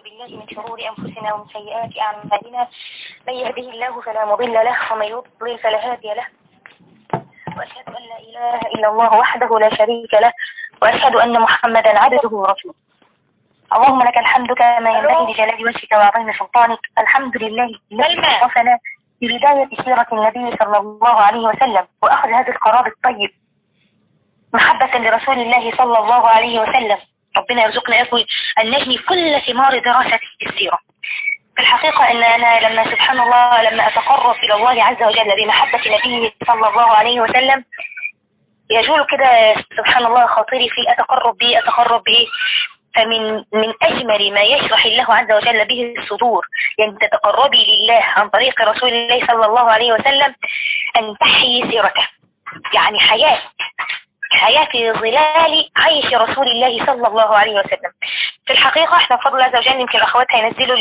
بالله من شرور أنفسنا ومن سيئات أعمالنا من يهده الله فلا مضل له ومن يضلل فلا هادي له وأشهد أن لا إله إلا الله وحده لا شريك له وأشهد أن محمدا عبده ورسوله اللهم لك الحمد كما ينبغي لجلال وجهك وعظيم سلطانك الحمد لله الذي وصفنا ببداية سيرة النبي صلى الله عليه وسلم وأخذ هذا القرار الطيب محبة لرسول الله صلى الله عليه وسلم ربنا يرزقنا يقول أن نجني كل ثمار دراسة السيرة في الحقيقة أن أنا لما سبحان الله لما أتقرب إلى الله عز وجل بمحبة نبيه صلى الله عليه وسلم يجول كده سبحان الله خاطري في أتقرب به أتقرب به فمن من أجمل ما يشرح الله عز وجل به الصدور يعني تتقربي لله عن طريق رسول الله صلى الله عليه وسلم أن تحيي سيرته يعني حياة حياة في ظلال عيش رسول الله صلى الله عليه وسلم في الحقيقة احنا بفضل الله عز وجل يمكن الأخوات هينزلوا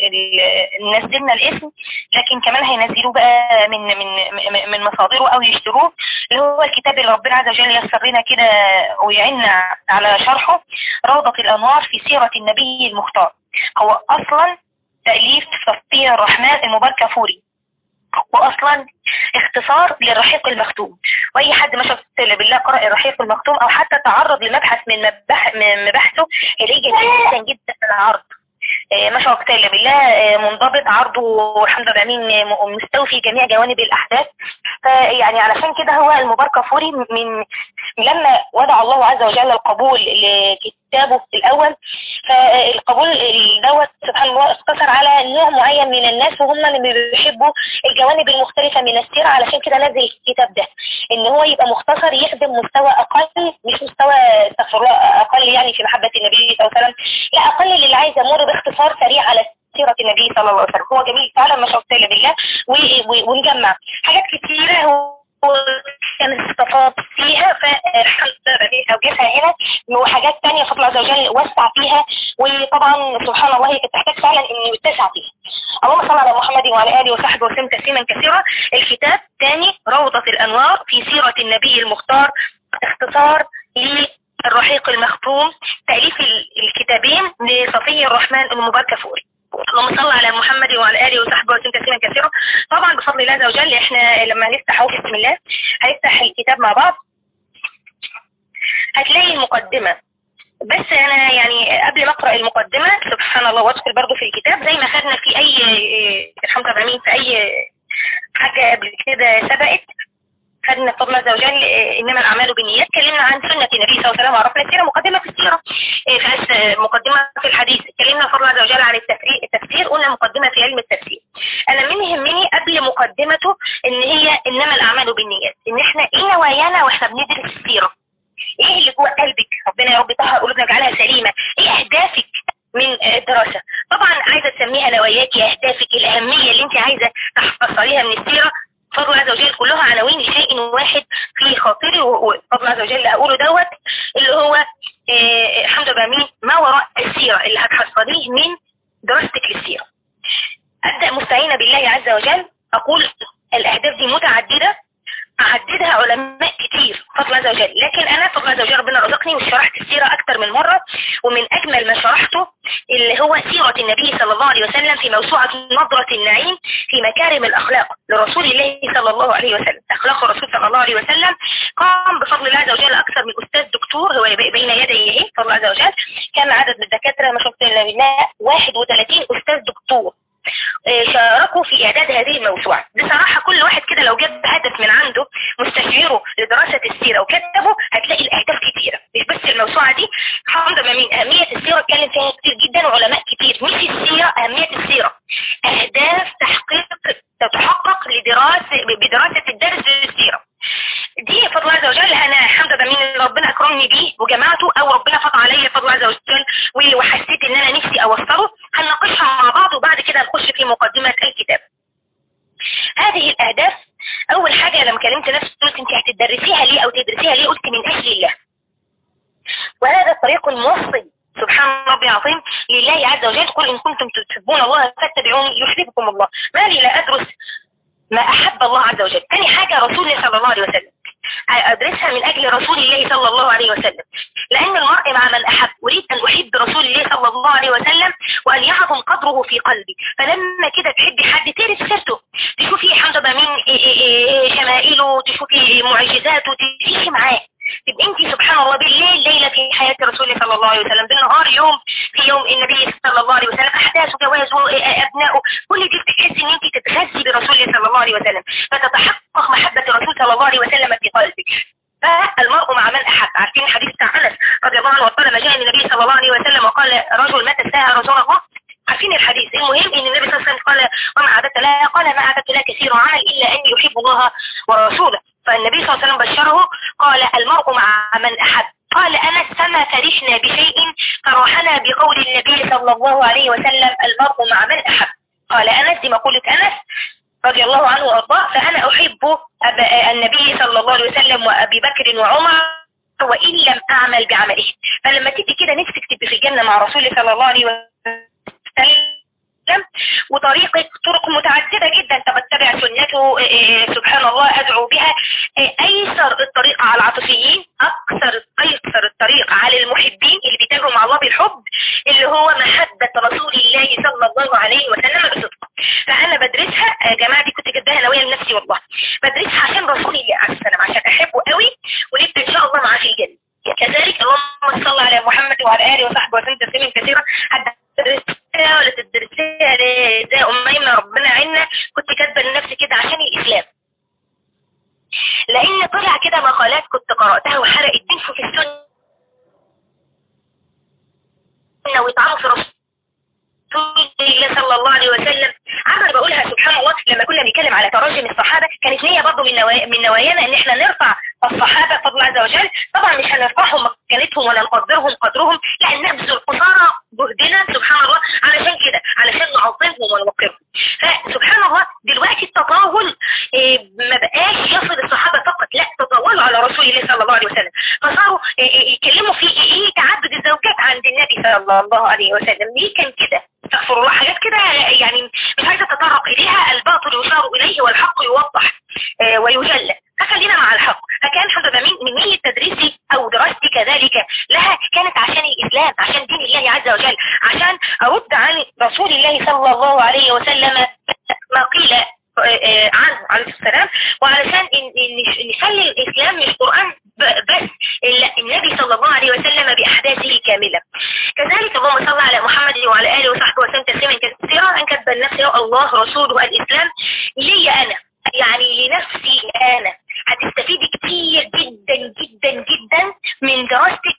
نزلنا الاسم لكن كمان هينزلوه بقى من من من مصادره أو يشتروه اللي هو الكتاب اللي ربنا عز وجل يسر لنا كده ويعيننا على شرحه روضة الأنوار في سيرة النبي المختار هو أصلا تأليف صفية الرحمن المباركة فوري واصلا اختصار للرحيق المختوم واي حد ما شاف بالله قرأ الرحيق المختوم او حتى تعرض لمبحث من مباحثه هيلاقي جميل جدا جدا في العرض ما شاء الله بالله منضبط عرضه الحمد لله مستوفي جميع جوانب الاحداث فيعني علشان كده هو المباركة فوري من لما وضع الله عز وجل القبول لكتابه الاول فالقبول دوت سبحان الله اقتصر على نوع معين من الناس وهم اللي بيحبوا الجوانب المختلفة من السيرة علشان كده نزل الكتاب ده ان هو يبقى مختصر يخدم مستوى اقل مش مستوى استغفر الله اقل يعني في محبة النبي صلى الله عليه وسلم لا اقل للي عايز يمر باختصار سريع على سيرة النبي صلى الله عليه وسلم هو جميل فعلا ما شاء الله بالله ونجمع حاجات كتيرة كان استفاض فيها فالحمد لله اوجهها هنا وحاجات تانية فضل عز وجل وسع فيها وطبعا سبحان الله هي تحتاج فعلا ان يتسع فيها اللهم صل على محمد وعلى اله وصحبه وسلم تسليما كثيرا الكتاب ثاني روضة الانوار في سيرة النبي المختار اختصار للرحيق المختوم تأليف الكتابين لصفي الرحمن المبارك فوري اللهم صل على محمد وعلى اله وصحبه وسلم تسليما كثيرا طبعا بفضل الله عز وجل احنا لما هنفتح بسم الله هنفتح الكتاب مع بعض هتلاقي المقدمة بس انا يعني قبل ما اقرا المقدمة سبحان الله وادخل برضو في الكتاب زي ما خدنا في اي الحمد لله في اي حاجة قبل كده سبقت خدنا فضل عز وجل انما الاعمال بالنيات اتكلمنا عن سنه النبي صلى الله عليه وسلم وعرفنا السيره مقدمه في السيره فلس مقدمه في الحديث اتكلمنا فضل عز وجل عن التفسير التفسير قلنا مقدمه في علم التفسير انا من يهمني قبل مقدمته ان هي انما الاعمال بالنيات ان احنا ايه نوايانا واحنا بندرس السيره ايه اللي جوه قلبك ربنا يا رب طهر قلوبنا اجعلها سليمه ايه اهدافك من الدراسة طبعا عايزة تسميها نواياك اهدافك الاهمية اللي انت عايزة تحصليها من السيرة فضل عز وجل كلها عناوين لشيء واحد في خاطري وفضل عز وجل اقوله دوت اللي هو إيه الحمد لله مين ما وراء السيرة اللي هتحصليه من دراستك للسيرة ابدأ مستعينة بالله عز وجل اقول الاهداف دي متعددة اعددها علماء كتير فضل عز وجل لكن انا فضل عز وجل ربنا رزقني وشرحت السيرة اكتر من مرة ومن اجمل ما شرحته اللي هو سيرة النبي صلى الله عليه وسلم في موسوعة نظرة النعيم في مكارم الاخلاق لرسول الله صلى الله عليه وسلم اخلاق الرسول صلى الله عليه وسلم قام بفضل الله عز وجل اكثر من استاذ دكتور هو بين يديه فضل عز وجل كان عدد من الدكاترة ما شفت الا 31 استاذ دكتور شاركوا في اعداد هذه الموسوعة بصراحة كل واحد كده لو جاب هدف من عنده مستشعره لدراسة السيرة وكتبه هتلاقي الاهداف كتيرة مش بس الموسوعة دي حمد من اهمية السيرة اتكلم فيها كتير جدا وعلماء كتير مش السيرة اهمية السيرة اهداف تحقيق تتحقق لدراسة بدراسة الدرس للسيرة دي فضل عز وجل انا الحمد لله من ربنا اكرمني بيه وجماعته او ربنا فضل عليا فضل عز وجل وحسيت ان انا نفسي اوصله هنناقشها مع بعض وبعد كده نخش في مقدمة الكتاب هذه الاهداف اول حاجة لما كلمت نفسي قلت انت هتدرسيها ليه او تدرسيها ليه قلت من اجل الله وهذا الطريق الموصل سبحان ربي العظيم لله عز وجل قل إن كنتم تحبون الله فاتبعوني يحببكم الله ما لي لا أدرس ما أحب الله عز وجل ثاني حاجة رسول الله صلى الله عليه وسلم أدرسها من أجل رسول الله صلى الله عليه وسلم لأن المرء مع من أحب أريد أن أحب رسول الله صلى الله عليه وسلم وأن قلبي فلما كده تحبي حد تعرف سيرته تشوفي حمزة ده مين شمائله تشوفي معجزاته تعيشي معاه تبقى انت سبحان الله بالليل ليله في حياه رسول صلى الله عليه وسلم بالنهار يوم في يوم النبي صلى الله عليه وسلم احداثه جوازه ابنائه كل دي بتحسي ان انت تتغذي برسول صلى الله عليه وسلم فتتحقق محبه الرسول صلى الله عليه وسلم في قلبك فالمرء مع من احب عارفين الحديث بتاع انس رضي الله عنه وقال ما جاء النبي صلى الله عليه وسلم وقال رجل متى الساعه رسول الله عارفين الحديث المهم ان النبي صلى الله عليه وسلم قال وما عددت لا قال ما عددت لا كثير عمل الا اني يحب الله ورسوله فالنبي صلى الله عليه وسلم بشره قال المرء مع من احب قال أنس فما فرحنا بشيء فرحنا بقول النبي صلى الله عليه وسلم المرء مع من أحب قال أنس دي مقولة أنس رضي الله عنه وأرضاه فأنا أحب النبي صلى الله عليه وسلم وأبي بكر وعمر وإن لم أعمل بعمله فلما تبقي كده نفسك تبقي في الجنة مع رسول صلى الله عليه وسلم وطريقة طرق متعددة جدا تتبع سنته سبحان الله أدعو بها أيسر الطريق على العاطفيين أكثر أيسر الطريق على المحبين اللي بيتاجروا مع الله بالحب اللي هو محبة رسول الله صلى الله عليه وسلم بصدق فأنا بدرسها يا جماعة دي كنت جدها ناوية لنفسي والله بدرسها عشان رسول الله عليه السلام عشان أحبه قوي ونبدأ إن شاء الله معاه في الجنة كذلك اللهم صل على محمد وعلى آله وصحبه وسلم تسليما كثيرا حتى تدرسها ولا تدرسها زي أميمة ربنا عنا كنت كاتبة لنفسي كده عشان الإسلام لأن طلع كده مقالات كنت قرأتها وحرقت بنفه في السنة ويطعنوا في رسول الله صلى الله عليه وسلم عمل بقولها سبحان الله لما كنا بنتكلم على تراجم الصحابة كانت نية برضه من نوايا من نوايانا ان احنا نرفع الصحابة فضل عز وجل طبعا مش هنرفعهم مكانتهم ولا نقدرهم قدرهم لا نبذل قصارى جهدنا سبحان الله علشان كده علشان نعظمهم ونوقرهم فسبحان الله دلوقتي التطاول إيه ما بقاش يصل الصحابة فقط لا تطاولوا على رسول الله صلى الله عليه وسلم فصاروا إيه يتكلموا في ايه تعدد الزوجات عند النبي صلى الله عليه وسلم ليه كان كده استغفر الله حاجات كده يعني مش عايزه اتطرق اليها الباطل يشار اليه والحق يوضح آه ويجلى فخلينا مع الحق فكان حضرتك من من نية تدريسي او دراستي كذلك لها كانت عشان الاسلام عشان دين الله عز وجل عشان ارد عن رسول الله صلى الله عليه وسلم ما قيل عنه عليه السلام وعلشان نخلي الاسلام مش قرآن بس النبي صلى الله عليه وسلم بأحداثه كاملة كذلك اللهم صل على محمد وعلى آله وصحبه وسلم تسليما كثيرا أن كتب لنفسي الله رسوله الإسلام لي أنا يعني لنفسي أنا هتستفيدي كتير جدا جدا جدا من دراستك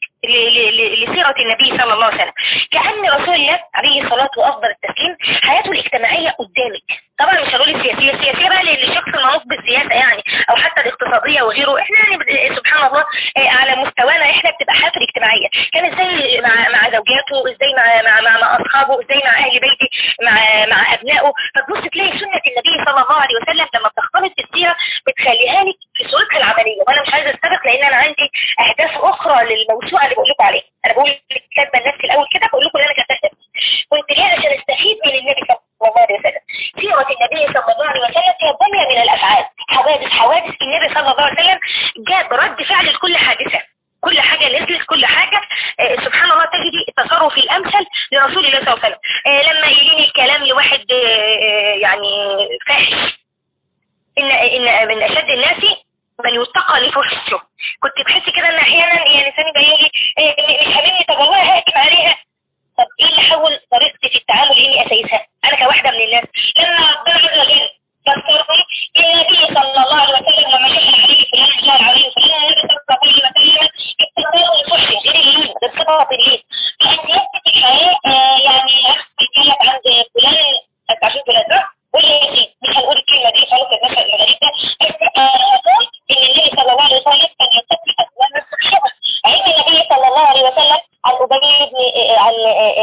لسيرة النبي صلى الله عليه وسلم كأن رسول الله عليه الصلاة وأفضل التسليم حياته الاجتماعية قدامك طبعا مش هقول السياسية السياسية بقى للشخص المنوط بالسياسة يعني أو حتى الاقتصادية وغيره احنا يعني سبحان الله على مستوانا احنا بتبقى حياته الاجتماعية كان ازاي مع مع زوجاته ازاي مع مع مع, مع أصحابه ازاي مع أهل بيته مع مع أبنائه فتبص تلاقي سنة النبي صلى الله عليه وسلم لما بتختلط بالسيرة بتخليها لك في صورتها العملية وأنا مش عايزة أستبق لأن أنا عندي أهداف أخرى للموسوعة اللي بقول لكم عليها أنا بقول لك كاتبة لنفسي الأول كده بقول لكم اللي أنا كاتبة كنت ليه عشان أستفيد من النبي صلى الله عليه وسلم سيرة النبي صلى الله عليه وسلم هي ضمية من الأفعال حوادث حوادث النبي صلى الله عليه وسلم جاب رد فعل لكل حادثة كل حاجة نزلت كل حاجة آه سبحان الله تجدي التصرف الأمثل لرسول الله صلى الله عليه وسلم آه لما يليني الكلام لواحد آه يعني فاحش إن, إن من أشد الناس من يتقى لفحشه كنت بحس كده ان احيانا يعني ثاني باين لي إيه مش هاممني طب والله هاكم عليها طب ايه اللي حول طريقتي في التعامل اني اسيسها انا كواحده من الناس لما ربنا عز وجل فسرني النبي صلى الله عليه وسلم لما شهد عليه فلان شهد عليه فلان النبي صلى الله عليه وسلم اتقاء الفحش غير اللين غير صفه اللين فان يثبت الحياه يعني بيتكلم عند فلان عشان فلان ده واللي مش هنقول الكلمه دي خلاص المثل الغريب ده اقول ان النبي صلى الله عليه وسلم كان يتقي اقوام الصحابه علم النبي صلى الله عليه وسلم عن ابي بن عن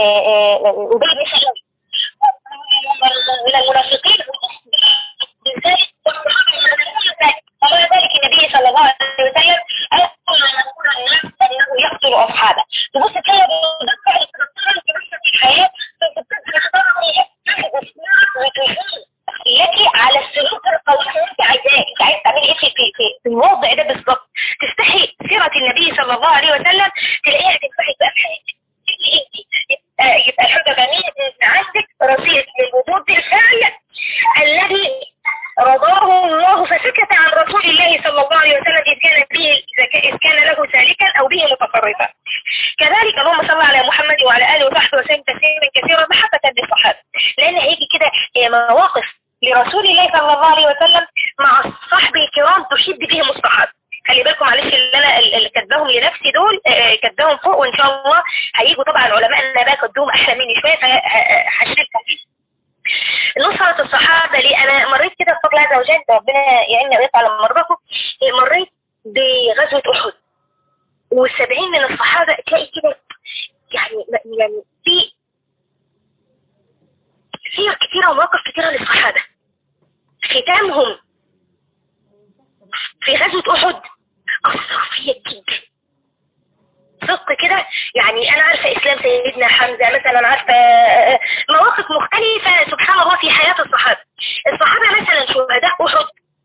ابي بن سلول من المنافقين بالذات ومع ذلك النبي صلى الله عليه وسلم اول ما يقول الناس انه يقتل اصحابه تبص تلاقي بتدفع في نفس الحياه لك على السلوك القوي اللي انت عايزاه انت عايز تعملي ايه في في في الوضع ده بالظبط تستحي سيره النبي صلى الله عليه وسلم تلاقيها تنفعك بقى في حياتك يبقى يبقى الحمد لله مين عندك رصيد مواقف لرسول الله صلى الله عليه وسلم مع الصحب الكرام تشد بهم الصحابة خلي بالكم معلش اللي انا اللي كاتباهم لنفسي دول آه، كاتباهم فوق وان شاء الله هيجوا طبعا علماء بقى كاتبهم احلى مني شويه فهشيلها نصرة الصحابة لي أنا مريت كده بفضل الله عز وجل ربنا يعيننا ويقع على مرضكم مريت بغزوة أحد والسبعين من الصحابة تلاقي كده يعني يعني في سير كتيرة ومواقف كتيرة للصحابة ختامهم في غزوة أحد أثر فيا جدا صدق كده يعني أنا عارفة إسلام سيدنا حمزة مثلا عارفة مواقف مختلفة سبحان الله في حياة الصحابة الصحابة مثلا شهداء أحد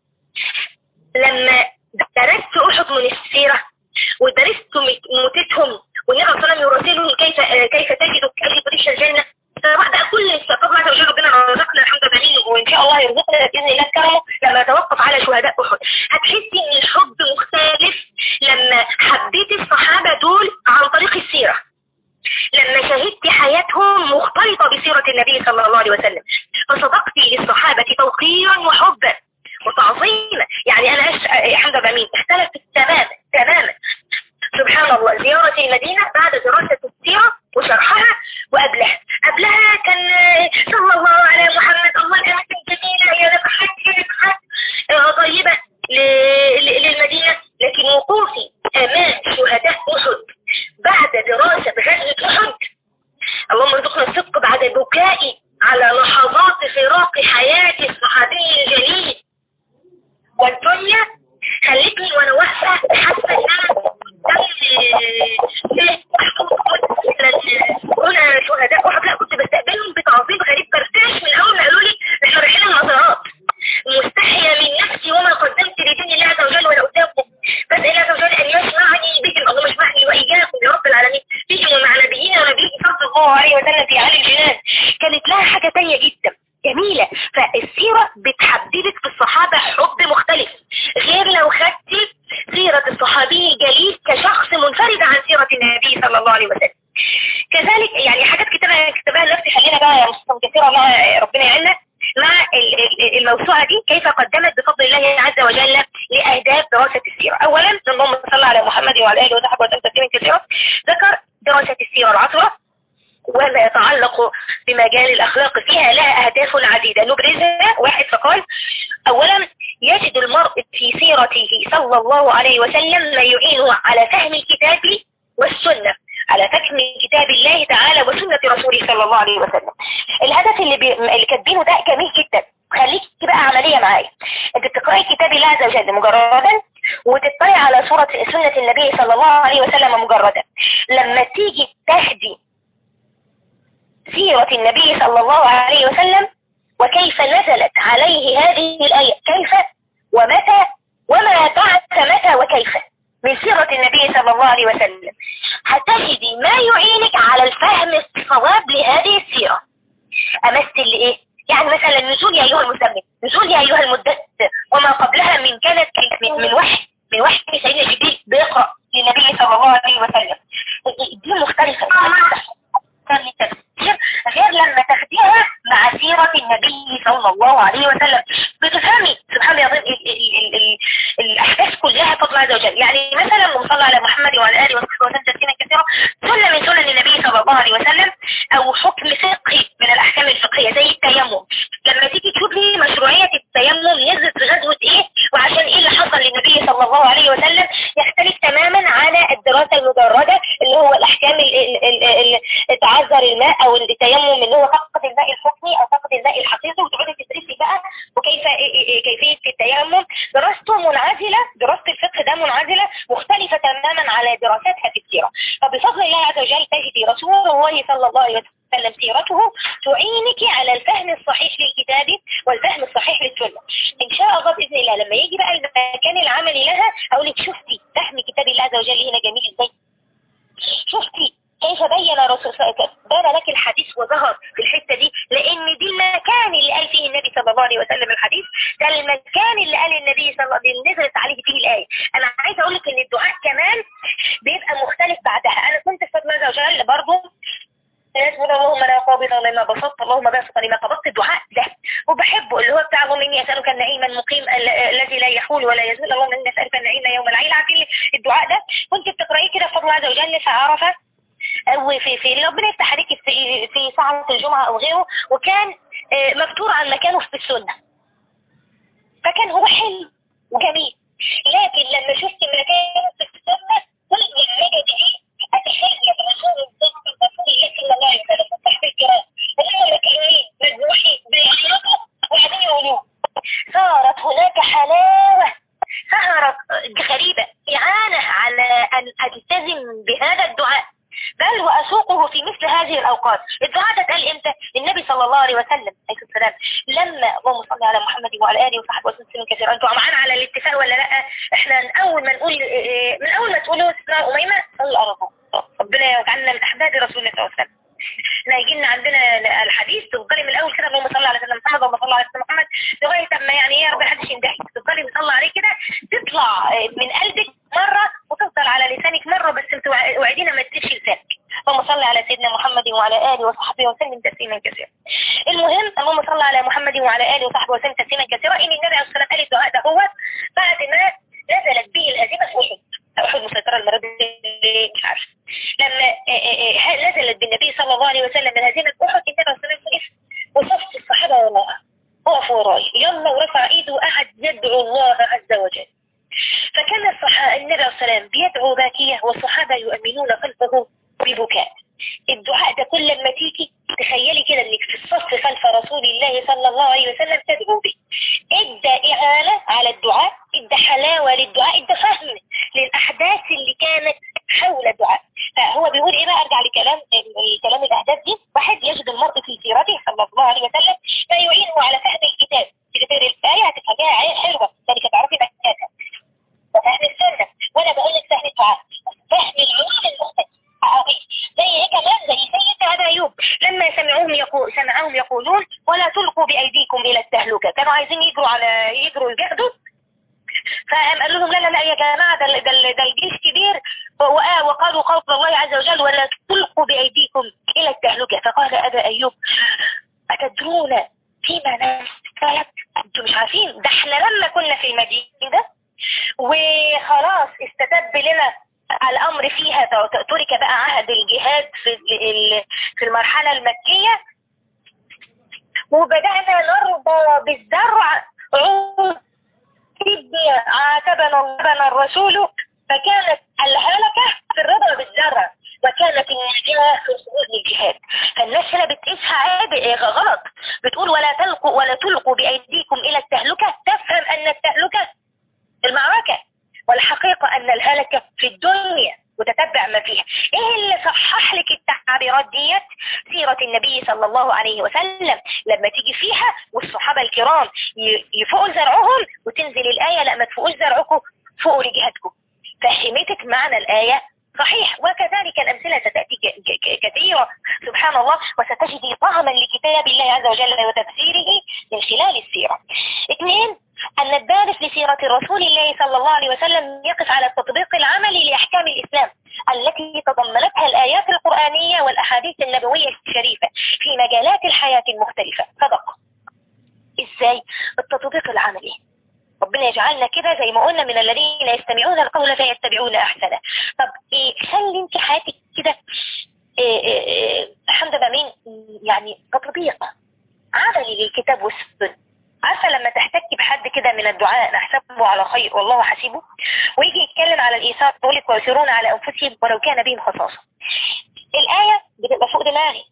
لما درست أحد من السيرة ودرست موتتهم والنبي صلى الله عليه وسلم يراسلهم كيف كيف تجد كيف تعيش الجنة فراح بقى كل استغفر عز وجل ربنا رزقنا الحمد لله وان شاء الله يرزقنا باذن الله كرمه لما نتوقف على شهداء احد هتحسي ان الحب مختلف لما حبيت الصحابه دول عن طريق السيره لما شهدت حياتهم مختلطة بسيرة النبي صلى الله عليه وسلم فصدقت للصحابة توقيرا وحبا وتعظيما يعني أنا يا حمد بأمين اختلفت تماما تماما سبحان الله زيارة المدينة بعد دراسة السيرة وشرحها وقبلها قبلها كان صلى الله على محمد الله الأماكن جميلة يا نفحات يا نفحات طيبة للمدينة لكن وقوفي أمام شهداء أحد بعد دراسة غزوة أحد اللهم ارزقنا الصدق بعد بكائي على لحظات فراق حياة الصحابي الجليل والدنيا خلتني وانا واقفة حاسة ان انا هنا شهداء احد لا كنت بستقبلهم بتعظيم غريب كرتاش من اول ما قالوا لي احنا رايحين المزارات مستحية من نفسي وما قدمت لدين الله عز وجل ولا قدامكم بس الله عز وجل ان يسمعني بهم اللهم اسمعني واياكم يا رب العالمين بهم ومع نبينا ونبيه صلى الله عليه وسلم في اهل الجنان كانت لها حاجة تانية جدا جميلة فالسيرة بتحببك في الصحابة حب مختلف غير لو خدتي سيرة الصحابي الجليل كشخص منفرد عن سيرة النبي صلى الله عليه وسلم كذلك يعني حاجات كتابة كتابها لنفسي خلينا بقى مستنكثرة مع ربنا يعيننا مع الموسوعة دي كيف قدمت بفضل الله عز وجل لأهداف دراسة السيرة أولا اللهم صل على محمد وعلى آله وصحبه وسلم تسليما كثيرا ذكر دراسة السيرة العصرة وما يتعلق بمجال الأخلاق فيها لها أهداف عديدة نبرزها واحد فقال أولا يجد المرء في سيرته صلى الله عليه وسلم ما يعينه على فهم الكتاب والسنة على فهم كتاب الله تعالى وسنة رسوله صلى الله عليه وسلم الهدف اللي, بي... اللي كاتبينه ده جميل جدا خليك بقى عملية معايا انت بتقرأي كتاب الله عز وجل مجردا وتطلع على صورة سنة النبي صلى الله عليه وسلم مجردا لما تيجي تهدي سيرة النبي صلى الله عليه وسلم وكيف نزلت عليه هذه الآية كيف ومتى وما بعد متى وكيف من سيرة النبي صلى الله عليه وسلم هتجدي ما يعينك على الفهم الصواب لهذه السيرة أمثل لإيه؟ يعني مثلا نزول يا أيها المزمل نزول يا أيها المدثر وما قبلها من كانت من, من وحي من وحي سيدنا جبريل بيقرأ للنبي صلى الله عليه وسلم دي مختلفة التفسير غير لما تاخديها مع سيرة النبي صلى الله عليه وسلم بتفهمي سبحان الله العظيم الأحداث كلها فضل عز وجل يعني مثلا مصلى على محمد وعلى آله وصحبه وسلم تسليما كثيرا سنة من سنن النبي صلى الله عليه وسلم أو حكم فقهي من الأحكام الفقهية زي التيمم لما تيجي تشوفي مشروعية التيمم نزلت في غزوة إيه وعشان إيه اللي حصل للنبي صلى الله عليه وسلم يختلف تماما على الدراسة المجردة اللي هو الأحكام اللي تعذر الماء أو التيمم اللي هو فقط الماء الحكمي أو فقط الماء الحقيقي وتقعدي تدرسي بقى وكيف كيفية التيمم دراسته منعزلة دراسة الفقه ده منعزلة مختلفة تماما على دراساتها في السيرة فبفضل الله عز وجل تجدي رسول الله صلى الله عليه وسلم سيرته تعينك على الفهم الصحيح للكتاب والفهم الصحيح للسنة إن شاء الله بإذن الله لما يجي بقى المكان العملي لها أقول لك شفتي فهم كتاب الله عز وجل هنا جميل ازاي شفتي كيف بين رسول بان لك الحديث وظهر في الحتة دي لان دي المكان اللي قال فيه النبي صلى الله عليه وسلم الحديث ده المكان اللي قال النبي صلى الله عليه وسلم نزلت عليه فيه الآية انا عايز اقول لك ان الدعاء كمان بيبقى مختلف بعدها انا كنت في الله عز وجل برضه يقول اللهم لا قابض لما بسطت اللهم بسط لما قبضت الدعاء ده وبحبه اللي هو بتاع اللهم اني اسالك النعيم المقيم ال- الذي لا يحول ولا يزول اللهم اني اسالك النعيم يوم العيل عارفين الدعاء ده كنت بتقرايه كده بفضل الله عز وجل في عرفه او في في ربنا يفتح عليك في في ساعه الجمعه او غيره وكان آه، مكتور عن مكانه في السنه فكان هو حلو وجميل لكن لما شفت مكانه في السنه كل المجد دي اتخيل رسول الله رسول الله صلى الله عليه وسلم صحبه الكرام وهم مكانين مجروحين بيعيطوا وقاعدين يقولوا صارت هناك حلاوه سهرت غريبه اعانه على ان التزم بهذا الدعاء بل وأسوقه في مثل هذه الأوقات الدعاء ده اتقال إمتى النبي صلى الله عليه وسلم عليه السلام لما اللهم صل على محمد وعلى آله وصحبه وسلم كثيرا أنتوا معانا على الاتفاق ولا لا احنا من أول ما نقول إيه، من أول ما تقولوا سيدنا أميمة صلى الله ربنا يجعلنا من أحباب رسول الله صلى الله عليه وسلم احنا يجي لنا عندنا الحديث تفضلي من الاول كده اللهم صل على سيدنا محمد اللهم صل على سيدنا محمد لغايه اما يعني ايه يا رب حدش يندهك تفضلي مصلي عليه كده تطلع من قلبك مره وتفضل على لسانك مره بس انت وعدينا ما تسيبش لسانك اللهم صل على سيدنا محمد وعلى اله وصحبه وسلم تسليما كثيرا المهم اللهم صل على محمد وعلى اله وصحبه وسلم تسليما كثيرا ان النبي عليه الصلاه والسلام قال الدعاء ده هو بعد ما نزلت به الازمه في احد احد مسيطره المرض مش عارفه لما نزلت بالنبي صلى الله عليه وسلم من هزيمه احد النبي صلى الله عليه وسلم وصف الصحابه وراءه وقفوا وراي يلا ورفع ايده وقعد يدعو الله عز وجل فكان الصحابه النبي عليه الصلاه والسلام بيدعو باكيه والصحابه يؤمنون خلفه ببكاء الدعاء ده كل لما تيجي تخيلي كده انك في الصف خلف رسول الله صلى الله عليه وسلم تدعو به ادى اعانه على الدعاء ادى حلاوه للدعاء ادى فهم للاحداث اللي كانت حول الدعاء فهو بيقول ايه بقى ارجع لكلام كلام الاحداث دي واحد يجد المرء في سيرته صلى الله عليه وسلم فيعينه على فهم الكتاب تقري الايه هتفهميها عين حلوه ذلك تعرفي مكانها وفهم السنه وانا بقول لك فهم الدعاء فهم العلوم المختلفه عظيم زي ايه كمان زي سيد ابا ايوب لما سمعوهم يقول سمعهم يقولون ولا تلقوا بايديكم الى التهلكه كانوا عايزين يجروا على يجروا يجهدوا فقام قال لهم لا لا لا يا جماعه ده ده ده الجيش كبير وقالوا قول الله عز وجل ولا تلقوا بايديكم الى التهلكه فقال ابا ايوب اتدرون فيما نزلت انتم مش عارفين ده احنا لما كنا في المدينه وخلاص استتب لنا الامر فيها ترك بقى عهد الجهاد في في المرحله المكيه وبدانا نرضى بالزرع عاتبنا ربنا الرسول فكانت الهلكه في الرضا بالزرع وكانت النجاة في الخروج للجهاد فالناس هنا بتقيسها عيب غلط بتقول ولا تلقوا ولا تلقوا بايديكم الى التهلكه تفهم ان التهلكه المعركه والحقيقة أن الهلكة في الدنيا وتتبع ما فيها ايه اللي صحح لك التعبيرات ديت سيرة النبي صلى الله عليه وسلم لما تيجي فيها والصحابة الكرام يفوقوا زرعهم وتنزل الآية لا ما تفوقوش زرعكم فوقوا لجهتكم فهمتك معنى الآية صحيح وكذلك الأمثلة ستأتي كثيرة سبحان الله وستجدي طعما لكتاب الله عز وجل وتفسيره من خلال السيرة اثنين أن الدارس لسيرة رسول الله صلى الله عليه وسلم يقف على التطبيق العملي لأحكام الإسلام التي تضمنتها الآيات القرآنية والأحاديث النبوية الشريفة في مجالات الحياة المختلفة صدق إزاي؟ التطبيق العملي ربنا يجعلنا كده زي ما قلنا من الذين يستمعون القول فيتبعون أحسنه طب إيه خلي انت حياتك كده إيه إيه حمد مين يعني تطبيق عملي للكتاب والسنة عارفه لما تحتكي بحد كده من الدعاء نحسبه على خير والله حسيبه ويجي يتكلم على الايثار يقول لك ويؤثرون على انفسهم ولو كان بهم خصاصه الايه بتبقى فوق دماغي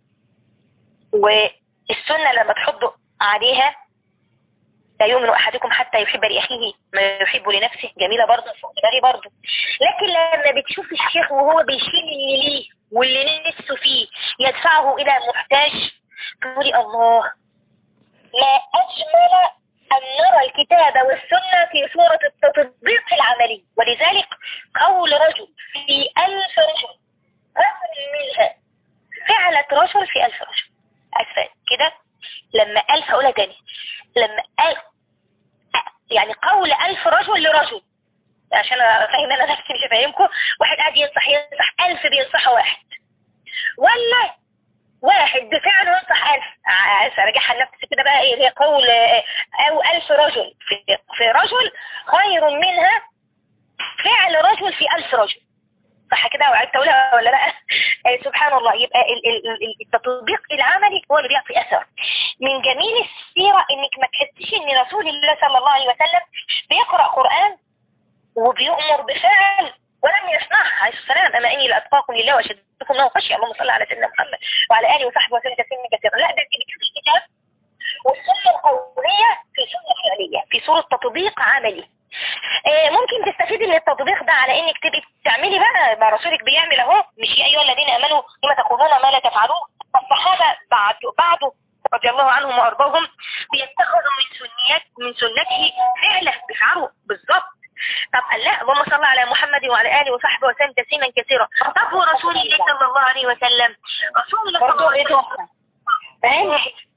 والسنه لما تحض عليها لا يؤمن احدكم حتى يحب لاخيه ما يحب لنفسه جميله برضه فوق دماغي برضه لكن لما بتشوف الشيخ وهو بيشيل اللي ليه واللي نفسه فيه يدفعه الى محتاج تقولي الله ما أجمل أن نرى الكتاب والسنة في صورة التطبيق العملي ولذلك قول رجل في ألف رجل رجل منها فعلت رجل في ألف رجل أسفل كده لما ألف أقولها تاني لما ألف يعني قول ألف رجل لرجل عشان أفهم أنا نفسي مش أفهمكم واحد قاعد ينصح ينصح ألف بينصح واحد ولا واحد بفعله ينصح ألف راجعها لنفسي كده بقى ايه هي قول آه، او ألف رجل في, في رجل خير منها فعل رجل في ألف رجل صح كده وعدت اقولها ولا لا آه، سبحان الله يبقى ال- ال- ال- التطبيق العملي هو اللي بيعطي اثر من جميل السيره انك ما تحسيش ان رسول الله صلى الله عليه وسلم بيقرا قران وبيؤمر بفعل ولم يصنعها عليه السلام اما اني لاتقاكم لله واشدكم له خشيه اللهم صل على سيدنا محمد وعلى اله وصحبه وسلم تسليما كثيرا لا ده انت بتكتبي كتاب والسنه القوليه في سنه فعليه في صوره تطبيق عملي آه، ممكن تستفيدي من التطبيق ده على انك تبقي تعملي بقى ما رسولك بيعمل اهو مش يا ايها الذين امنوا لما تقولون ما لا تفعلون الصحابه بعد بعده رضي الله عنهم وارضاهم بيتخذوا من سنيات من سنته فعله بيفعلوا بالظبط طب قال لا اللهم صل على محمد وعلى اله وصحبه وسلم تسليما كثيرا طب هو رسول الله صلى الله عليه وسلم رسول الله صلى الله برضه عليه ايه وسلم تحفة فاهم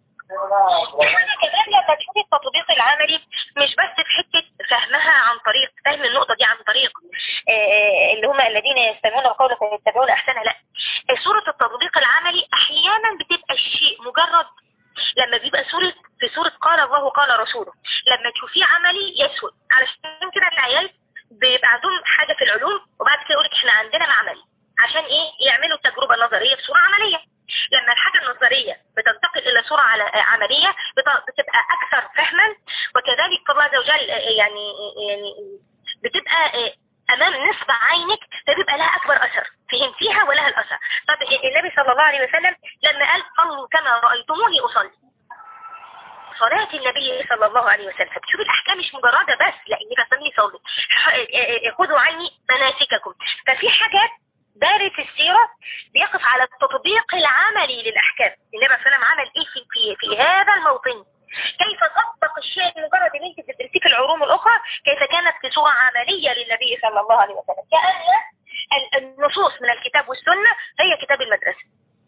احنا كمان لما تشوفي التطبيق العملي مش بس في حته فهمها عن طريق فهم النقطه دي عن طريق آه، اللي هم الذين يستمعون القول فيتبعون احسنه لا صوره التطبيق العملي احيانا بتبقى الشيء مجرد لما بيبقى صورة في صورة قال الله قال رسوله لما تشوفيه عملي يسود علشان كده العيال بيبقى عندهم حاجة في العلوم وبعد كده يقولك احنا عندنا معمل عشان ايه يعملوا تجربة نظرية في صورة عملية لما الحاجة النظرية بتنتقل إلى صورة على عملية بت- بتبقى أكثر فهما وكذلك الله عز وجل آه، يعني يعني بتبقى آه، أمام نصب عينك فبيبقى لها أكبر أثر فهمتيها ولها الأثر طب النبي صلى الله عليه وسلم لما قال صلوا كما رأيتموني أصلي صلاة النبي صلى الله عليه وسلم فبتشوف الأحكام مش مجردة بس لا إنك تصلي صلوا ح- خذوا عني مناسككم ففي حاجات دارس السيرة بيقف على التطبيق العملي للأحكام النبي صلى الله عليه وسلم عمل إيه في, في, في هذا الموطن كيف طبق الشيء مجرد ان انت تدرسيه في العلوم الاخرى كيف كانت في صورة عملية للنبي صلى الله عليه وسلم كأن ال- النصوص من الكتاب والسنة هي كتاب المدرسة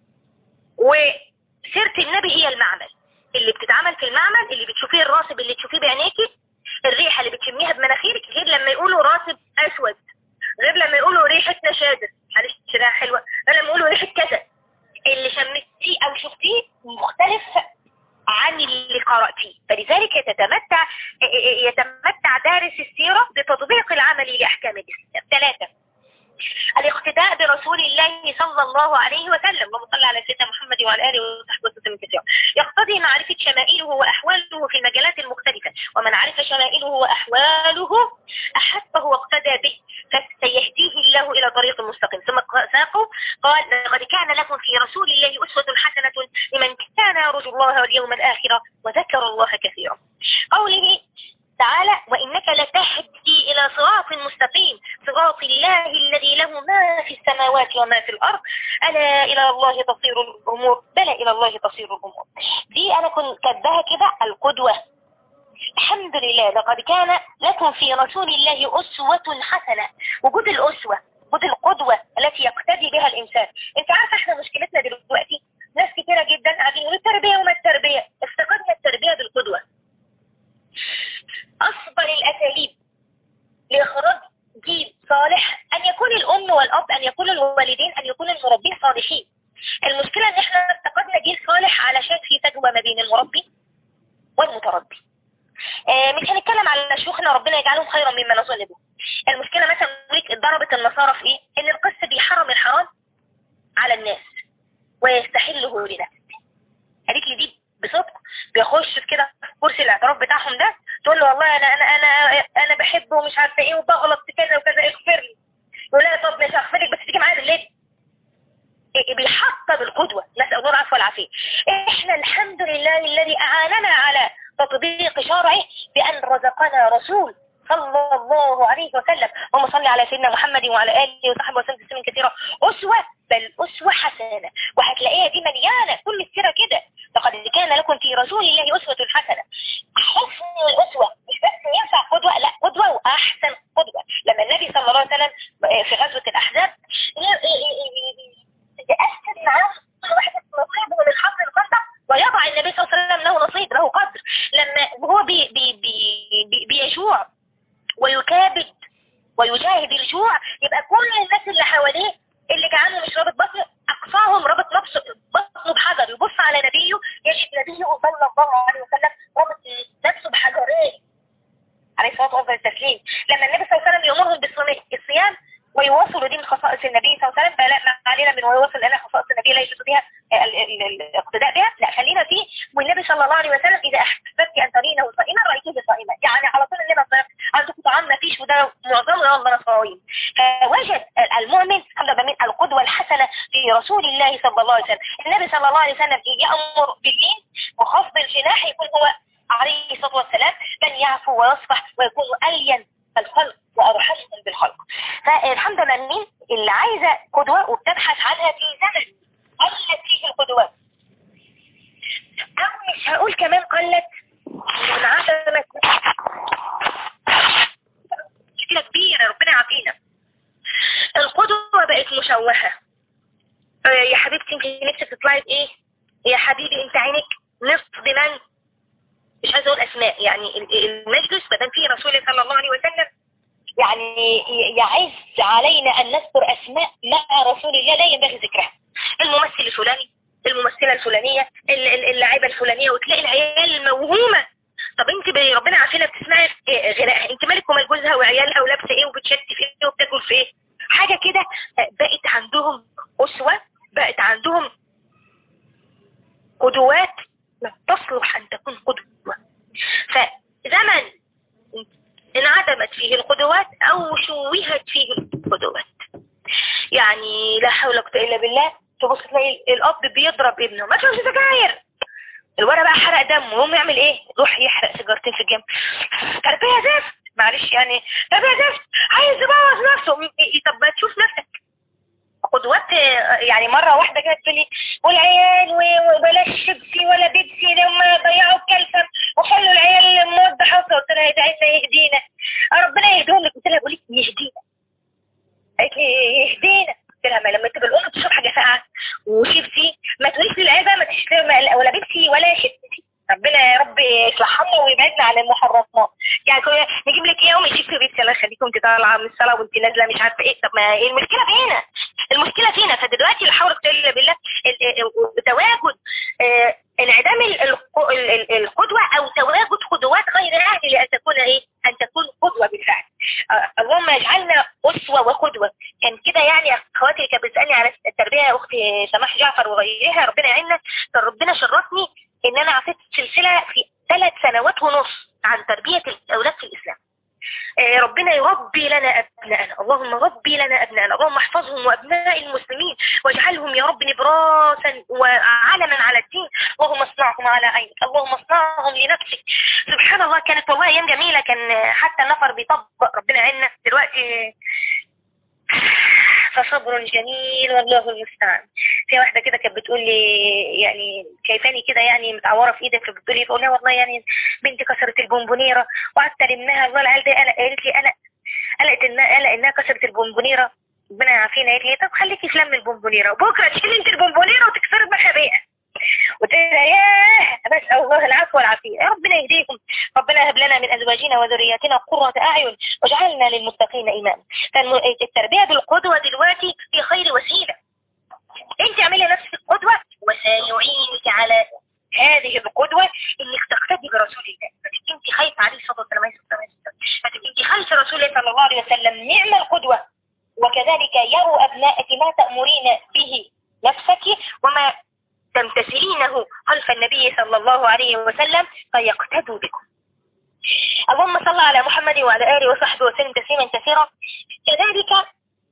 وسيرة النبي هي المعمل اللي بتتعمل في المعمل اللي بتشوفيه الراسب اللي تشوفيه بعينيكي الريحة اللي بتشميها بمناخيرك غير لما يقولوا راسب اسود غير لما يقولوا ريحة نشادر معلش ريحة حلوة غير لما يقولوا ريحة كذا اللي شمتيه او شفتيه مختلف عن اللي قرأتيه فلذلك يتمتع يتمتع دارس السيرة بتطبيق العملي لأحكام الإسلام ثلاثة الاقتداء برسول الله صلى الله عليه وسلم اللهم صل على سيدنا محمد وعلى اله وصحبه وسلم كثيرا يقتضي معرفة شمائله وأحواله في المجالات المختلفة ومن عرف شمائله وأحواله أحبه واقتدى به فسيهديه الله إلى طريق مستقيم ثم ساقه قال لقد كان لكم في رسول الله أسوة حسنة لمن كان يرجو الله واليوم الآخر وذكر الله كثيرا قوله تعالى وإنك لتهدي إلى صراط مستقيم صراط الله الذي له ما في السماوات وما في الأرض ألا إلى الله تصير الأمور بلى إلى الله تصير الأمور دي أنا كنت كاتباها كده القدوة الحمد لله لقد كان لكم في رسول الله أسوة حسنة وجود الأسوة وجود القدوة التي يقتدي بها الإنسان أنت عارفة احنا مشكلتنا دلوقتي ناس كتيرة جدا قاعدين يقولوا التربية وما التربية افتقدنا التربية بالقدوة أفضل الأساليب لإخراج جيل صالح أن يكون الأم والأب أن يكون الوالدين أن يكون المربين صالحين المشكلة أن احنا افتقدنا جيل صالح علشان في فجوة ما بين المربي والمتربي آه مش هنتكلم على شيوخنا ربنا يجعلهم خيرا مما نظن به المشكلة مثلا ليك ضربت النصارى في ايه ان القس بيحرم الحرام على الناس ويستحله لنفسه قالت لي دي بصدق بيخش في كده كرسي الاعتراف بتاعهم ده تقول له والله انا انا انا انا بحبه ومش عارفه ايه وبغلط في كذا وكذا اغفر لي يقول لها طب مش هغفر لك بس تيجي معايا بالليل إيه بيحط بالقدوة نسأل الله العفو والعافية احنا الحمد لله الذي اعاننا على تطبيق شرعه بان رزقنا رسول صلى الله عليه وسلم اللهم صل على سيدنا محمد وعلى اله وصحبه وسلم تسليما كثيرا اسوه بل اسوه حسنه وهتلاقيها دي مليانه كل السيره كده لقد كان لكم في رسول الله اسوه حسنه حسن الاسوه مش بس ينفع قدوه لا قدوه واحسن قدوه لما النبي صلى الله عليه وسلم في غزوه الاحزاب يأكد معاه كل واحد نصيبه من حظ القدر ويضع النبي صلى الله عليه وسلم له نصيب له قدر لما هو بي بي بي بي بيجوع ويكابد ويجاهد الجوع يبقى كل الناس اللي حواليه اللي جعانه مش رابط بطنه اقصاهم رابط نفسه بطنه بحجر يبص على نبيه يجد نبيه صلى الله عليه وسلم ربط نفسه بحجرين عليه الصلاه والسلام التسليم لما النبي صلى الله عليه وسلم يامرهم بالصيام ويواصلوا دي من خصائص النبي صلى الله عليه وسلم فلا ما علينا من ويواصل لنا خصائص النبي لا يجوز بها الاقتداء بها لا خلينا فيه والنبي صلى الله عليه وسلم اذا احببت ان ترينه صائما رايته صائما يعني على طول النبي صلى عندكم طعام ما فيش وده معظمه الله صائم فوجد المؤمن من القدوه الحسنه في رسول الله صلى الله عليه وسلم النبي صلى الله عليه وسلم يامر باللين وخفض الجناح يكون هو عليه الصلاه والسلام من يعفو ويصفح ويكون الين الخلق وارحمهم بالخلق فالحمد لله مين اللي عايزه قدوه وبتبحث عنها في زمن قلت فيه القدوات او مش هقول كمان قلت وانعدمت مشكله كبيره ربنا يعافينا القدوه بقت مشوهه يا حبيبتي انت نفسك تطلعي بايه يا حبيبي انت عينك نصف من مش عايزه اقول اسماء يعني المجلس ما دام فيه رسول صلى الله عليه وسلم يعني يعز علينا ان نذكر اسماء مع رسول الله لا ينبغي ذكرها الممثل الفلاني الممثله الفلانيه اللاعبه الفلانيه وتلاقي العيال الموهومه طب انت ربنا عافينا بتسمعي غنائها انت مالك ومال جوزها وعيالها ولابسه ايه وبتشت في ايه وبتاكل في ايه حاجه كده بقت عندهم اسوه بقت عندهم قدوات لا تصلح ان تكون قدوه فزمن انعدمت فيه القدوات او شوهت فيه القدوات يعني لا حول ولا قوه الا بالله تبص تلاقي الاب بيضرب ابنه ما تشوفش سجاير الولد بقى حرق دم وهم يعمل ايه يروح يحرق سيجارتين في الجنب تربيه زفت معلش يعني تربيه زفت عايز يبوظ نفسه طب ما تشوف نفسك قدوات يعني مرة واحدة كده تقول لي والعيال وبلاش شيبسي ولا بيبسي لما ضيعوا الكلفة وخلوا العيال موضة حصة قلت لها يدعينا يهدينا ربنا يهديهم لك قلت لها بقول لك يهدينا قالت لي يهدينا قلت لها ما لما تبقى الام تشرب حاجة ساقعة وشيبسي ما تقوليش للعيال بقى ما تشتري ولا بيبسي ولا شيبسي ربنا يا رب يصلحنا ويبعدنا عن المحرمات يعني نجيب لك ايه ومش يكتب بيتي الله يخليكم انت طالعه من الصلاه وانت نازله مش عارفه ايه طب ما ايه المشكله فينا المشكله فينا فدلوقتي اللي حاول الا بالله تواجد انعدام القدوه او تواجد قدوات غير اهل لان تكون ايه ان تكون قدوه بالفعل اللهم اجعلنا اسوه وقدوه كان كده يعني اخواتي كانت بتسالني على التربيه اختي سماح جعفر وغيرها ربنا يعيننا كان ربنا شرفني ان انا اعطيت سلسله في ثلاث سنوات ونص عن تربيه الاولاد في الاسلام ربنا يربي لنا أبناءنا اللهم ربي لنا أبناءنا اللهم احفظهم وأبناء المسلمين واجعلهم يا رب نبراسا وعلما على الدين اللهم اصنعهم على عينك اللهم اصنعهم لنفسك سبحان الله كانت والله أيام جميلة كان حتى النفر بيطبق ربنا عنا دلوقتي فصبر جميل والله المستعان في واحده كده كانت بتقول لي يعني شايفاني كده يعني متعوره في ايدك فبتقول لي بقول لها والله يعني بنتي كسرت البونبونيره وقعدت المنها والله العيال دي قلق قالت لي قلق قلقت انها قلق انها كسرت البونبونيره ربنا يعافينا قالت لي طب خليكي في لم البونبونيره وبكره تشيلي انت البونبونيره وتكسري بخبيئه قلت لها ياه بس الله العفو والعافيه يا ربنا يهديكم ربنا هب لنا من ازواجنا وذرياتنا قرة اعين واجعلنا للمتقين اماما فالتربيه بالقدوه دلوقتي هي خير وسيله انت اعملي نفسك قدوه وسيعينك على هذه القدوة انك تقتدي برسول الله فتبقي انت خايفة عليه الصلاة والسلام فتبقي انت خايفة رسول الله صلى الله عليه وسلم نعم القدوة وكذلك يروا ابنائك ما تأمرين به نفسك وما تمتثلينه خلف النبي صلى الله عليه وسلم فيقتدوا بكم اللهم صل على محمد وعلى آله وصحبه وسلم تسليما كثيرا كذلك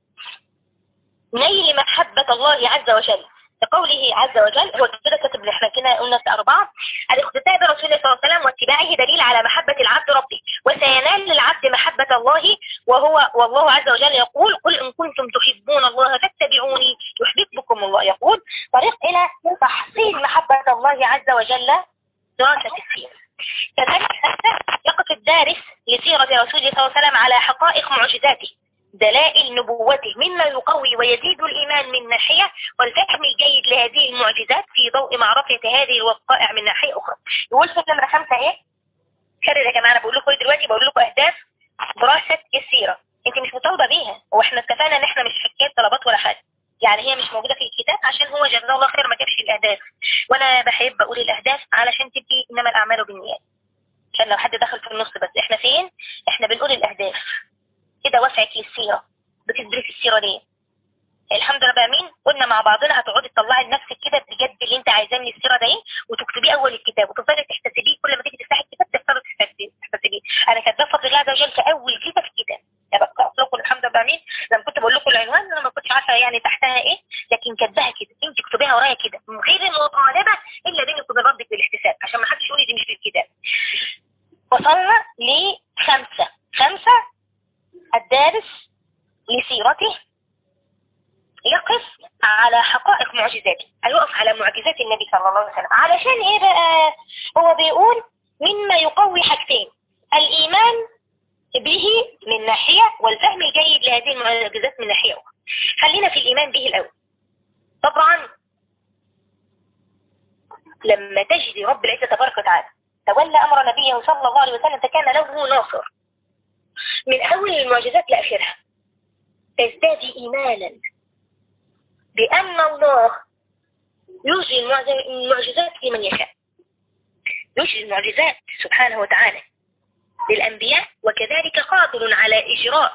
نيل محبة الله عز وجل لقوله عز وجل هو كده كتب احنا كده قلنا أربعة الاقتداء برسول الله صلى الله عليه وسلم واتباعه دليل على محبة العبد ربه وسينال للعبد محبة الله وهو والله عز وجل يقول قل إن كنتم تحبون الله فاتبعوني يحببكم الله يقول طريق إلى تحصيل محبة الله عز وجل دراسة السيرة كذلك يقف الدارس لسيرة رسول الله صلى الله عليه وسلم على حقائق معجزاته دلائل نبوته مما يقوي ويزيد الإيمان من ناحية والفهم الجيد لهذه المعجزات في ضوء معرفة هذه الوقائع من ناحية أخرى يقول في نمرة خمسة إيه؟ كرر يا جماعة أنا بقول لكم دلوقتي بقول لكم أهداف دراسة السيرة أنت مش مطالبة بيها هو إحنا اتفقنا إن إحنا مش حكاية طلبات ولا حاجة يعني هي مش موجودة في الكتاب عشان هو جزاه الله خير ما جابش الأهداف وأنا بحب أقول الأهداف علشان تبقي إنما الأعمال بالنيات عشان لو حد دخل في النص بس إحنا فين؟ إحنا بنقول الأهداف كده وسعك للسيرة بتدرسي السيرة ليه؟ الحمد لله مين قلنا مع بعضنا هتقعدي تطلعي لنفسك كده بجد اللي انت عايزاه من السيره ده ايه وتكتبيه اول الكتاب وتفضلي تحتسبيه كل ما تيجي تفتحي الكتاب تفضلي تحتسبيه انا كاتباه بفضل الله عز وجل في اول كده في الكتاب بقرا لكم الحمد لله مين لما كنت بقول لكم العنوان انا ما كنتش عارفه يعني تحتها ايه لكن كاتباها كده انت اكتبيها ورايا كده من غير المطالبه الا بينك وبين ربك بالاحتساب عشان ما حدش يقول لي دي مش في الكتاب وصلنا لخمسه خمسه الدارس لسيرته يقف على حقائق معجزاته يقف على معجزات النبي صلى الله عليه وسلم علشان ايه بقى هو بيقول مما يقوي حاجتين الايمان به من ناحية والفهم الجيد لهذه المعجزات من ناحية أخرى خلينا في الإيمان به الأول طبعا لما تجد رب العزة تبارك وتعالى تولى أمر نبيه صلى الله عليه وسلم فكان له ناصر من أول المعجزات لآخرها تزداد إيمانا بأن الله يجري المعجزات لمن يشاء يجري المعجزات سبحانه وتعالى للأنبياء وكذلك قادر على إجراء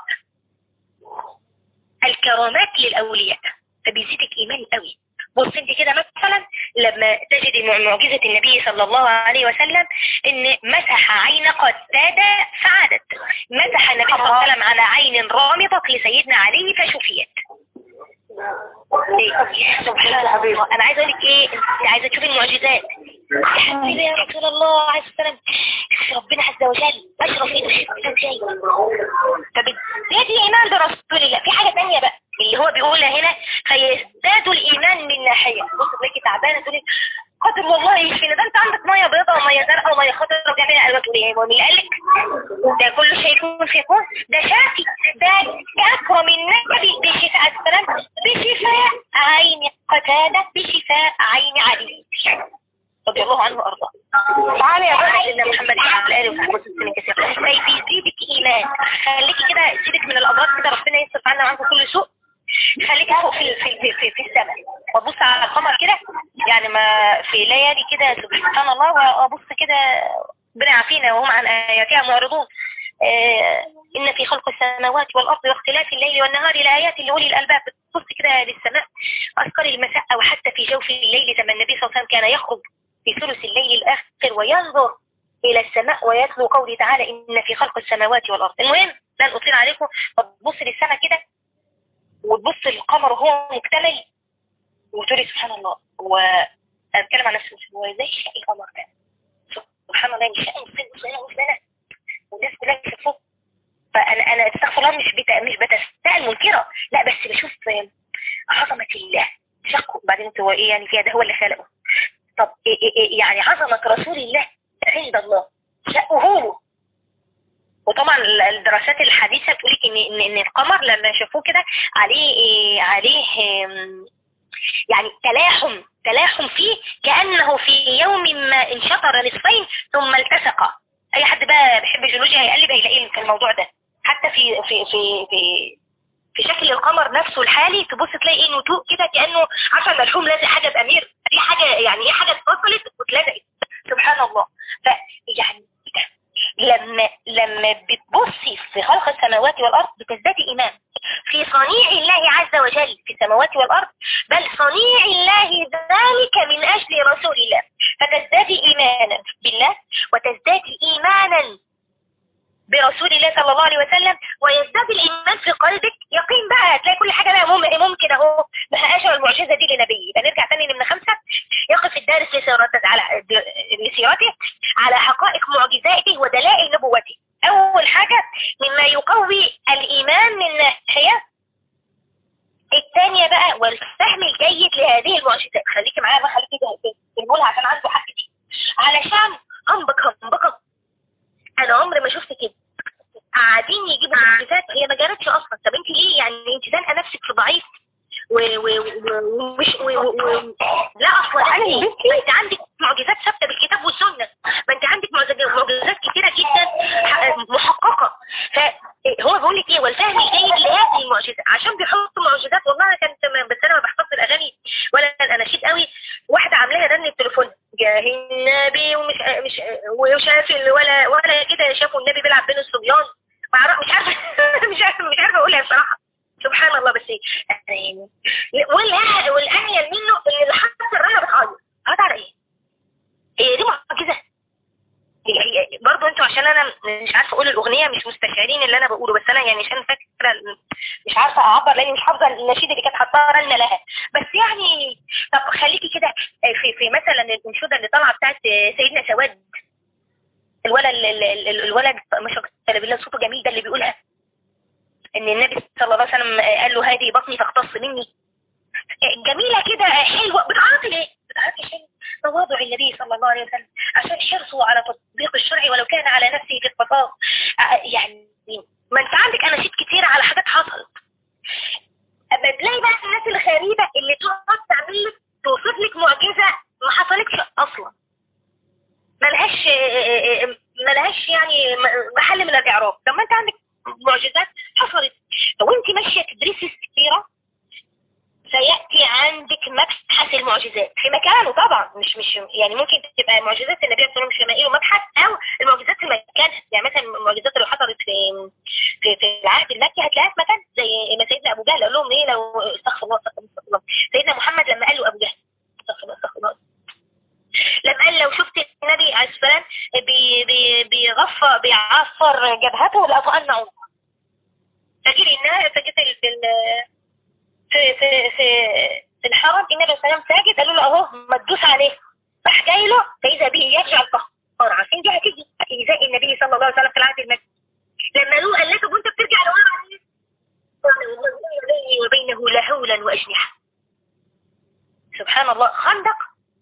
الكرامات للأولياء فبيزيدك إيمان قوي بص انت كده مثلا لما تجد معجزة النبي صلى الله عليه وسلم ان مسح عين قتادة فعادت مسح النبي صلى الله عليه وسلم على عين رامضة لسيدنا علي فشفيت سبحان الله انا عايزه اقول لك ايه انت عايزه تشوفي المعجزات يا حبيبي يا رسول الله عليه السلام ربنا عز وجل اشرف الانسان شيء فبالتالي ايمان برسول الله في حاجه ثانيه بقى اللي هو بيقولها هنا فيزداد الايمان من ناحيه بص تلاقي تعبانه تقولي قدر والله يشفينا ده انت عندك ميه بيضاء وميه زرقاء وميه خضراء وجميع الوان تقولي ايه مين قال لك ده كل شيء يكون في يكون ده شافي ده اكرم النبي بشفاء السلام بشفاء عين قتاده بشفاء عين علي رضي الله عنه وارضاه تعالى يا رب سيدنا محمد وعلى اله وصحبه وسلم كثيرا فبيزيدك ايمان خليكي كده سيبك من الامراض كده ربنا يصرف عنا وعنكم كل سوء خليكي فوق في في في, في, في السماء وابص على القمر كده يعني ما في ليالي كده سبحان الله وابص كده ربنا يعافينا وهم عن اياتها معرضون آه إن في خلق السماوات والأرض واختلاف الليل والنهار لآيات لأولي الألباب بص كده للسماء أذكار المساء أو حتى في جوف الليل زي ما النبي صلى الله عليه وسلم كان يخرج في ثلث الليل الآخر وينظر إلى السماء ويتلو قوله تعالى إن في خلق السماوات والأرض المهم لن أطيل عليكم تبص للسماء كده وتبص القمر وهو مكتمل وتقولي سبحان الله وأتكلم عن نفسي هو ازاي شاء القمر ده سبحان الله مش شاء مصير سنة وسنة والناس كلها بتشوفه فأنا أنا استغفر الله مش بت... مش بتستاءل منكرة لا بس بشوف عظمة الله شقه بعدين هو ايه يعني فيها ده هو اللي خلقه طب إيه إيه إيه يعني عظمة رسول الله عند الله شقه له وطبعا الدراسات الحديثة بتقول ان ان ان القمر لما شافوه كده عليه إيه عليه يعني تلاحم تلاحم فيه كأنه في يوم ما انشطر نصفين ثم التصق اي حد بقى بيحب الجيولوجيا هيقلب هيلاقي في الموضوع ده حتى في في في في في شكل القمر نفسه الحالي تبص تلاقي ايه نتوء كده كأنه عارفه المرحوم لازق حاجة بأمير دي حاجة يعني ايه حاجة اتفصلت واتلزقت سبحان الله فيعني لما لما بتبصي في خلق السماوات والأرض بتزدادي إيمان في صنيع الله عز وجل في السماوات والأرض بل صنيع الله ذلك من أجل رسول الله فتزدادي إيمانا بالله وتزدادي إيمانا برسول الله صلى الله عليه وسلم ويزداد الإيمان في قلبك يقين بقى تلاقي كل حاجة بقى ممكن اهو ما أجر المعجزة دي لنبي يبقى نرجع تاني من خمسة يقف الدارس لسيرته على لسيرته على حقائق معجزاته ودلائل نبوته أول حاجة مما يقوي الإيمان من ناحية الثانية بقى والفهم الجيد لهذه المعجزات خليكي معايا بقى خليكي تقولها عشان عنده حق دي علشان أنبقى أنبقى أنا عمري ما شفت كده قاعدين يجيبوا معجزات هي ما جرتش أصلا طب أنت ليه يعني أنت زنقة نفسك في ضعيف ومش و... و... و... لا اصلا انت عندك معجزات ثابته بالكتاب والسنه ما انت عندك معجزات كتيره جدا محققه فهو بيقول لك ايه والفهم الجيد لهذه المعجزات عشان بيحط معجزات والله كان تمام بس انا النبي ومش مش وشاف ولا ولا كده شافوا النبي بيلعب بين الصبيان مش عارفه مش عارفه مش عارفه اقولها بصراحه سبحان الله بس يعني والانيل منه اللي حتى الرنا بتعيط هات على ايه؟ هي دي معجزه هي برضه انتوا عشان انا مش عارفه اقول الاغنيه مش مستشعرين اللي انا بقوله بس انا يعني عشان فاكره مش عارفه اعبر لاني مش حافظه النشيد اللي كانت حاطاها رنه لها بس يعني طب خليكي كده في في مثلا الانشوده اللي طالعه بتاعت سيدنا سواد الولد الولد ما شاء الله بالله صوته جميل ده اللي بيقولها ان النبي صلى الله عليه وسلم قال له هذه بطني تختص مني جميلة كده حلوة بتعاطي ليه؟ بتعاطي حلو تواضع النبي صلى الله عليه وسلم عشان حرصه على تطبيق الشرع ولو كان على نفسه في القصاص يعني ما انت عندك اناشيد كتيرة على حاجات حصلت اما تلاقي بقى الناس الغريبة اللي تقعد تعمل لك توصف لك معجزة ما حصلتش اصلا ملهاش ملهاش يعني محل من الاعراب طب ما انت عندك معجزات حصلت لو انت ماشيه تدرسي السيره سياتي عندك مبحث المعجزات في مكانه طبعا مش مش يعني ممكن تبقى معجزات النبي صلى الله عليه وسلم شمائله مبحث او المعجزات في مكانها يعني مثلا المعجزات اللي حصلت في في, في العهد المكي هتلاقيها في مكان زي ما سيدنا ابو جهل قال لهم ايه لو استغفر الله استغفر الله, الله سيدنا محمد لما قال له ابو جهل استغفر الله استغفر الله لما قال لو شفت النبي عليه السلام بي بي بيغفر بيعفر جبهته لأطأن عنقه فاكر انها فجت في في في في في الحرم النبي صلى الله عليه وسلم ساجد قالوا له اهو ما تدوس عليه راح جاي له فاذا به يرجع القهار عارفين دي هتيجي ايذاء النبي صلى الله عليه وسلم في العهد المكي لما له قال لك وانت بترجع لورا قال والله بيني وبينه لهولا واجنحه سبحان الله خندق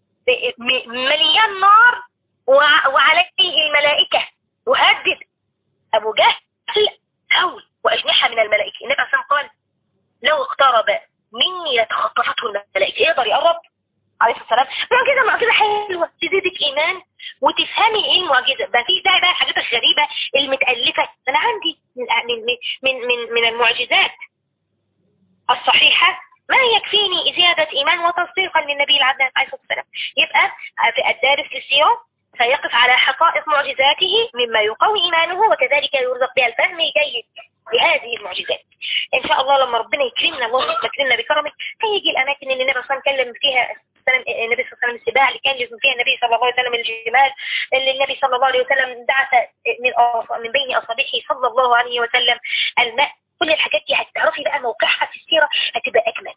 مليان نار وعليه الملائكة وهدد أبو جهل هول وأجنحة من الملائكة النبي عليه قال لو اقترب مني لتخطفته الملائكة يقدر يقرب عليه الصلاة والسلام معجزة معجزة حلوة تزيدك إيمان وتفهمي إيه المعجزة ده في داعي بقى الحاجات الغريبة المتألفة أنا عندي من من من من المعجزات الصحيحة ما يكفيني زيادة إيمان وتصديقا للنبي العدنان عليه الصلاة والسلام يبقى في الدارس للسيرة سيقف على حقائق معجزاته مما يقوي إيمانه وكذلك يرزق بها الفهم الجيد لهذه المعجزات إن شاء الله لما ربنا يكرمنا الله يكرمنا بكرمه هيجي الأماكن اللي النبي صلى الله عليه وسلم كلم فيها النبي صلى الله عليه وسلم السباع اللي كان يزن فيها النبي صلى الله عليه وسلم الجمال اللي النبي صلى الله عليه وسلم دعس من من بين أصابعه صلى الله عليه وسلم الماء كل الحاجات دي هتعرفي بقى موقعها في السيرة هتبقى أجمل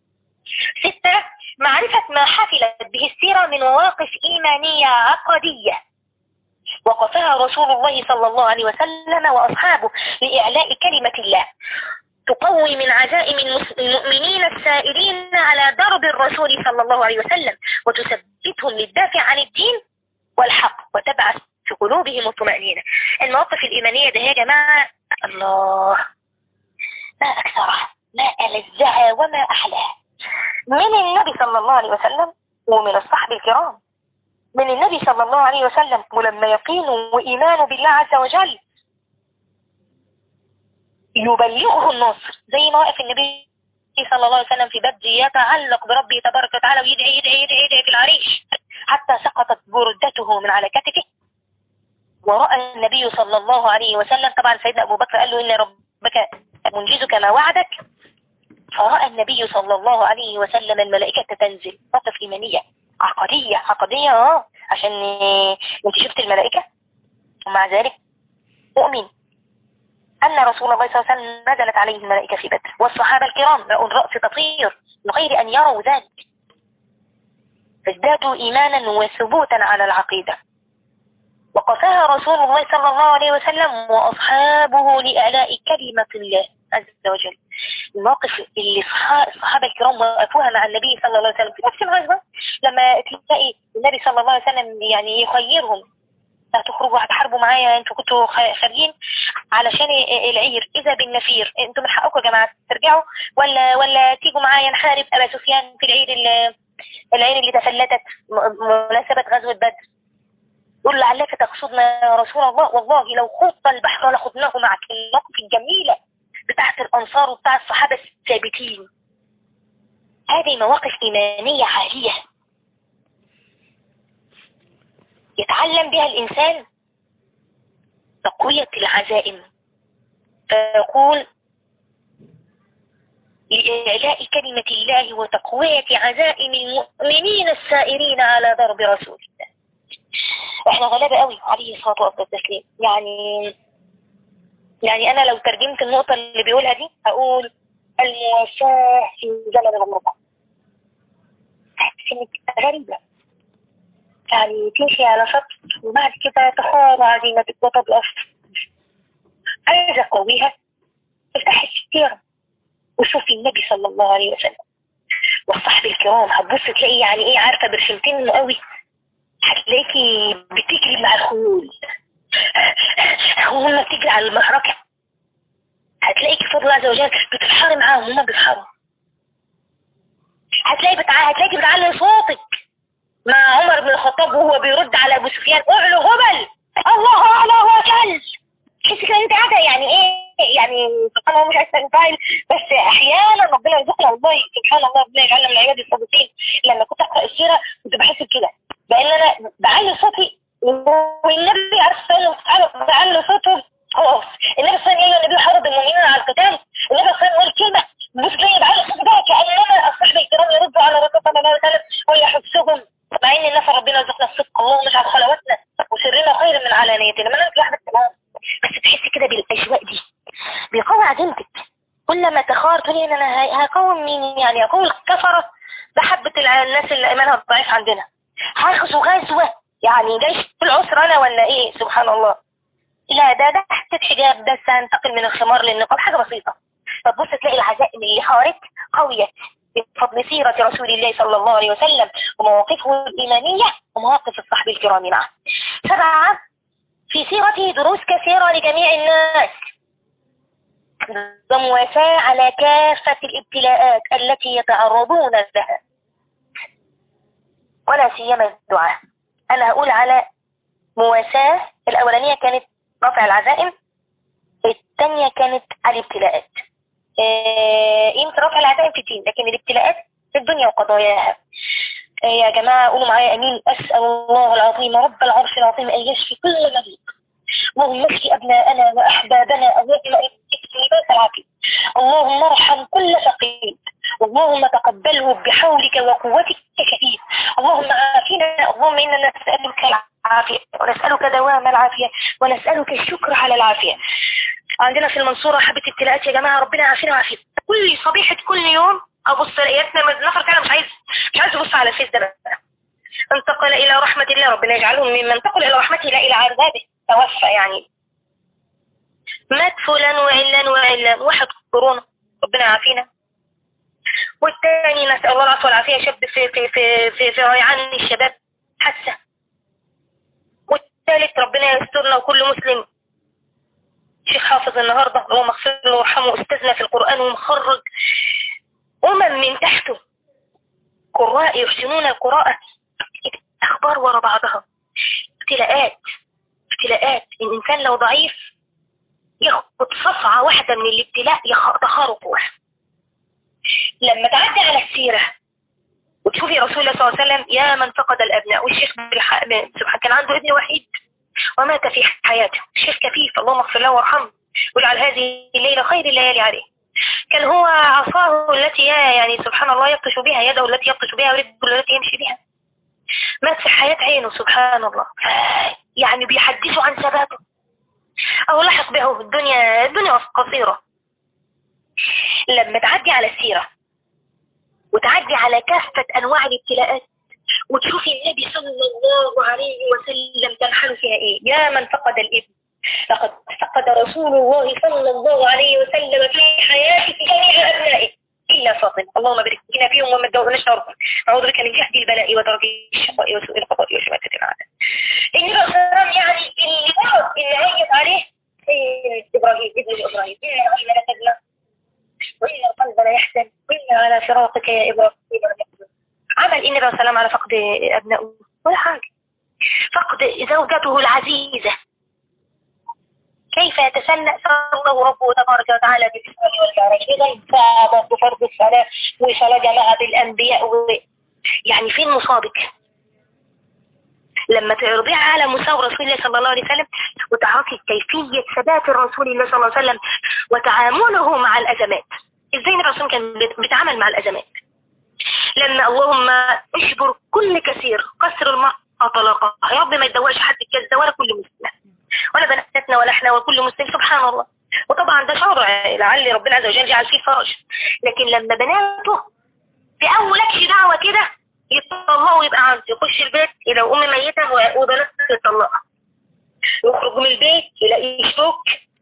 ستة معرفة ما حفلت به السيرة من مواقف إيمانية عقدية وقفها رسول الله صلى الله عليه وسلم وأصحابه لإعلاء كلمة الله تقوي من عزائم المؤمنين السائرين على درب الرسول صلى الله عليه وسلم وتثبتهم للدافع عن الدين والحق وتبعث في قلوبهم الطمأنينة المواقف الإيمانية ده يا جماعة الله ما أكثرها ما ألذها وما أحلاها من النبي صلى الله عليه وسلم ومن الصحب الكرام من النبي صلى الله عليه وسلم ولما يقين وإيمان بالله عز وجل يبلغه النصر زي ما وقف النبي صلى الله عليه وسلم في بدر يتعلق بربه تبارك وتعالى ويدعي يدعي يدعي يدعي في العريش حتى سقطت بردته من على كتفه ورأى النبي صلى الله عليه وسلم طبعا سيدنا أبو بكر قال له إن ربك منجزك ما وعدك فرأى النبي صلى الله عليه وسلم الملائكة تنزل موقف إيمانية عقدية عقدية اه عشان انت شفت الملائكة ومع ذلك مؤمن أن رسول الله صلى الله عليه وسلم نزلت عليه الملائكة في بدر والصحابة الكرام رأوا الرأس تطير من غير أن يروا ذلك فازدادوا إيمانا وثبوتا على العقيدة وقفها رسول الله صلى الله عليه وسلم وأصحابه لإعلاء كلمة الله عز وجل المواقف اللي الصحابة الكرام وقفوها مع النبي صلى الله عليه وسلم في نفس الغزوة لما تلاقي النبي صلى الله عليه وسلم يعني يخيرهم هتخرجوا هتحاربوا معايا انتوا كنتوا خارجين علشان العير اذا بالنفير انتوا من حقكم يا جماعه ترجعوا ولا ولا تيجوا معايا نحارب ابا سفيان في العير العير اللي تفلتت مناسبه غزوه بدر قل لعلك تقصدنا يا رسول الله والله لو خضت البحر لخضناه معك المواقف الجميله بتاعت الأنصار وبتاع الصحابة الثابتين هذه مواقف إيمانية عالية يتعلم بها الإنسان تقوية العزائم فيقول لإعلاء كلمة الله وتقوية عزائم المؤمنين السائرين على درب رسول الله احنا غلابة قوي عليه الصلاة والسلام يعني يعني انا لو ترجمت النقطة اللي بيقولها دي اقول المواساة في زمن الغربة غريبة يعني تمشي على شط وبعد كده تخار عزيمتك وتضعف عايزة أقويها افتحي السيرة وشوفي النبي صلى الله عليه وسلم والصحب الكرام هتبص تلاقي يعني ايه عارفة برشمتين قوي هتلاقيكي بتجري مع الخيول وهم بتجري على المحركة هتلاقيكي فضل الله عز وجل بتتحاري معاهم هم بيتحاروا هتلاقي بتع... هتلاقي بتعلي صوتك مع عمر بن الخطاب وهو بيرد على ابو سفيان اعلو هبل الله اعلى وجل تحس كده انت قاعده يعني ايه يعني سبحان الله مش عايزه تنفعل بس احيانا ربنا يرزقنا والله سبحان الله ربنا يجعلنا من عباد الصادقين لما كنت اقرا السيره كنت بحس بكده بان انا بعلي صوتي والنبي عارف انه بعلي صوته خلاص النبي صلى الله عليه وسلم النبي حرض المؤمنين على القتال النبي صلى الله عليه وسلم قال كلمه بص زي بعلي صوتي بقى كانما الصحابه الكرام يردوا على الرسول صلى الله عليه وسلم ويحسهم مع ان الناس ربنا يرزقنا الصدق اللهم اجعل خلواتنا وسرنا خير من علانيتنا ما انا لوحدك كمان بس تحس كده بالاجواء دي بيقوي عزيمتك كلما تخار تقولي انا هقوم مين يعني اقوم الكفره بحبه الناس اللي ايمانها ضعيف عندنا هاخذوا غزوه يعني جيش العسر انا ولا ايه سبحان الله لا ده ده تحت حجاب بس هنتقل من الخمار للنقاب حاجه بسيطه فتبص تلاقي العزائم اللي حارت قويت بفضل سيرة رسول الله صلى الله عليه وسلم ومواقفه الإيمانية ومواقف الصحب الكرام معه سبعة في سيرته دروس كثيرة لجميع الناس ومواساة على كافة الابتلاءات التي يتعرضون لها ولا سيما الدعاء أنا هقول على مواساة الأولانية كانت رفع العزائم الثانية كانت على الابتلاءات يمكن رفع العزائم في الدين لكن الابتلاءات في الدنيا وقضاياها يا جماعة قولوا معايا أمين أسأل الله العظيم رب العرش العظيم أن يشفي كل مريض اللهم اشفي أبناءنا وأحبابنا اللهم اكفي لباس العافية اللهم ارحم كل فقير اللهم تقبله بحولك وقوتك شديد اللهم عافنا اللهم إنا نسألك العافية ونسألك دوام العافية ونسألك الشكر على العافية عندنا في المنصورة حبة ابتلاءات يا جماعة ربنا عافينا وعافينا كل صبيحة كل يوم ابص رئيتنا نفر كده مش عايز مش عايز ابص على الفيس ده بقى انتقل الى رحمة الله ربنا يجعلهم ممن انتقل الى رحمته لا الى عذابه توفى يعني مات فلان وعلان وعلان واحد كورونا ربنا يعافينا والثاني نسأل الله العفو والعافية شاب في في في في, في ريعان الشباب حاسة والثالث ربنا يسترنا وكل مسلم شيخ حافظ النهاردة اللهم اغفر له وارحمه استاذنا في القرآن ومخرج أمم من تحته قراء يحسنون القراءة أخبار ورا بعضها ابتلاءات ابتلاءات الإنسان لو ضعيف ياخد صفعة واحدة من الابتلاء تخارق واحد لما تعدي على السيرة وتشوفي رسول الله صلى الله عليه وسلم يا من فقد الأبناء والشيخ سبحانه كان عنده ابن وحيد ومات في حياته الشيخ كفيف اللهم اغفر له وارحمه واجعل هذه الليلة خير الليالي عليه كان هو عصاه التي يعني سبحان الله يبطش بها يده التي يبطش بها ورجله التي يمشي بها مات في حياة عينه سبحان الله يعني بيحدثوا عن ثباته أو لحق به الدنيا الدنيا قصيرة لما تعدي على السيرة وتعدي على كافة أنواع الابتلاءات وتشوفي النبي صلى الله عليه وسلم تنحل فيها إيه يا من فقد الابن لقد فقد رسول الله صلى الله عليه وسلم في حياته جميع أبنائه إلا فاطمة اللهم بارك فينا فيهم وما تدورناش نرضى أعوذ بك من جهد البلاء ودرك الشقاء وسوء القضاء وشماتة العادة النبي صلى الله عليه وسلم يعني اللي مرض اللي عيط عليه إبراهيم ابن إبراهيم إن العين لا تدمع وإن القلب لا يحزن وإن على فراقك يا إبراهيم عمل النبي صلى الله عليه وسلم على فقد أبنائه ولا حاجة فقد زوجته العزيزة كيف يتسنى الله ربه تبارك وتعالى بالإسلام والمعراج إذا فعبد بفرض الصلاة وصلاة جماعة بالأنبياء و... يعني فين مصابك لما تعرضيها على مستوى رسول الله صلى الله عليه وسلم وتعرفي كيفية ثبات الرسول الله صلى الله عليه وسلم وتعامله مع الأزمات ازاي الرسول كان بيتعامل مع الأزمات لما اللهم اشبر كل كثير قصر المرأة طلاقها يا رب ما يدوقش حد الكذا ولا كل مسلم ولا بناتنا ولا احنا وكل مسلم سبحان الله وطبعا ده شرع لعل ربنا عز وجل جعل فيه فرج لكن لما بناته في اولكش دعوة كده يطلقوا ويبقى عنده يخش البيت إلى أم ميتة وبنات يطلقها يخرج من البيت يلاقي شوك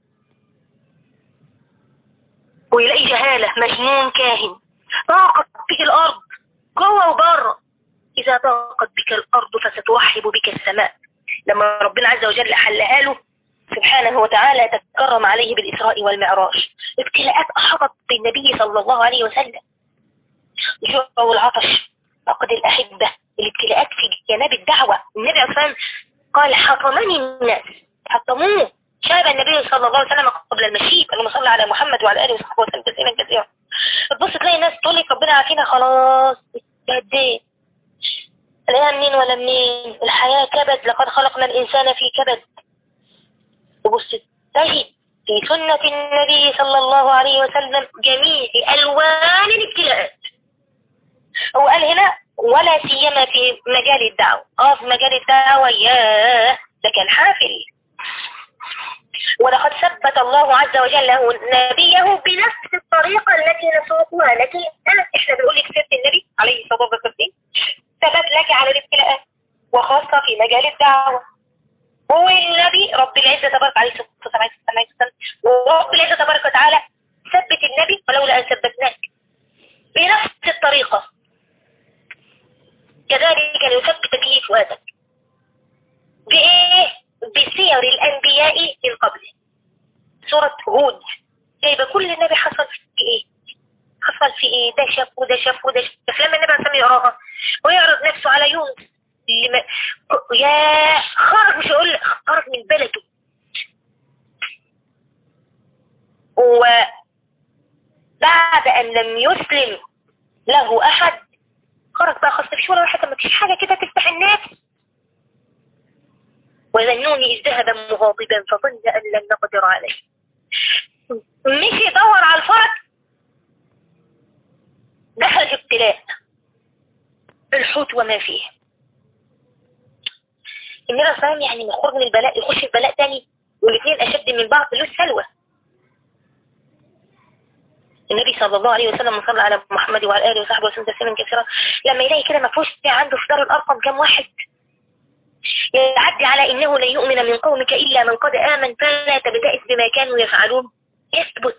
ويلاقي جهالة مجنون كاهن ضاقت بك الأرض جوه وبره إذا ضاقت بك الأرض فستوحب بك السماء لما ربنا عز وجل حلها له سبحانه وتعالى تكرم عليه بالإسراء والمعراج ابتلاءات أحاطت بالنبي صلى الله عليه وسلم الجوع والعطش فقد الأحبة الابتلاءات في جناب الدعوة النبي عليه قال حطمني الناس حطموه شاب النبي صلى الله عليه وسلم قبل المشيب اللهم صل على محمد وعلى آله وصحبه وسلم تسليما كثيرا تبص تلاقي ناس تقول لك ربنا عافينا خلاص ايه الاقيها منين ولا منين الحياة كبد لقد خلقنا الإنسان في كبد تبص تجد في سنة النبي صلى الله عليه وسلم جميع ألوان الابتلاءات هو قال هنا ولا سيما في مجال الدعوة اه في مجال الدعوة ياه ده كان حافل ولقد ثبت الله عز وجل نبيه بنفس الطريقة التي نسوقها لكن أنا إحنا بنقول لك سيرة النبي عليه الصلاة والسلام ثبت لك على الابتلاءات وخاصة في مجال الدعوة هو النبي رب العزة تبارك عليه الصلاة والسلام ورب العزة تبارك وتعالى ثبت النبي ولولا أن ثبتناك بنفس الطريقة كذلك ليثبت به فؤادك بإيه؟ بسير الأنبياء من قبله سورة هود جايبة كل النبي حصل في إيه حصل في إيه ده شاف وده شاف وده شاف لما النبي عليه يقراها ويعرض نفسه على يونس لما يا خرج مش هقول خرج من بلده وبعد أن لم يسلم له أحد خرج بقى خلاص مفيش ولا واحد ما فيش حاجة كده تفتح النفس وذنوني إذ ذهب مغاضبا فظن أن لن نقدر عليه مش يدور على الفرج دخل ابتلاء الحوت وما فيه النبي صلى الله يعني مخرج من البلاء يخش البلاء تاني والاثنين أشد من بعض له السلوى النبي صلى الله عليه وسلم صلى على محمد وعلى آله وصحبه وسلم تسليما كثيرا لما يلاقي كده ما فيهوش عنده في دار الأرقم كم واحد يعدي على إنه لن يؤمن من قومك إلا من قد آمن فلا تبتئس بما كانوا يفعلون يثبت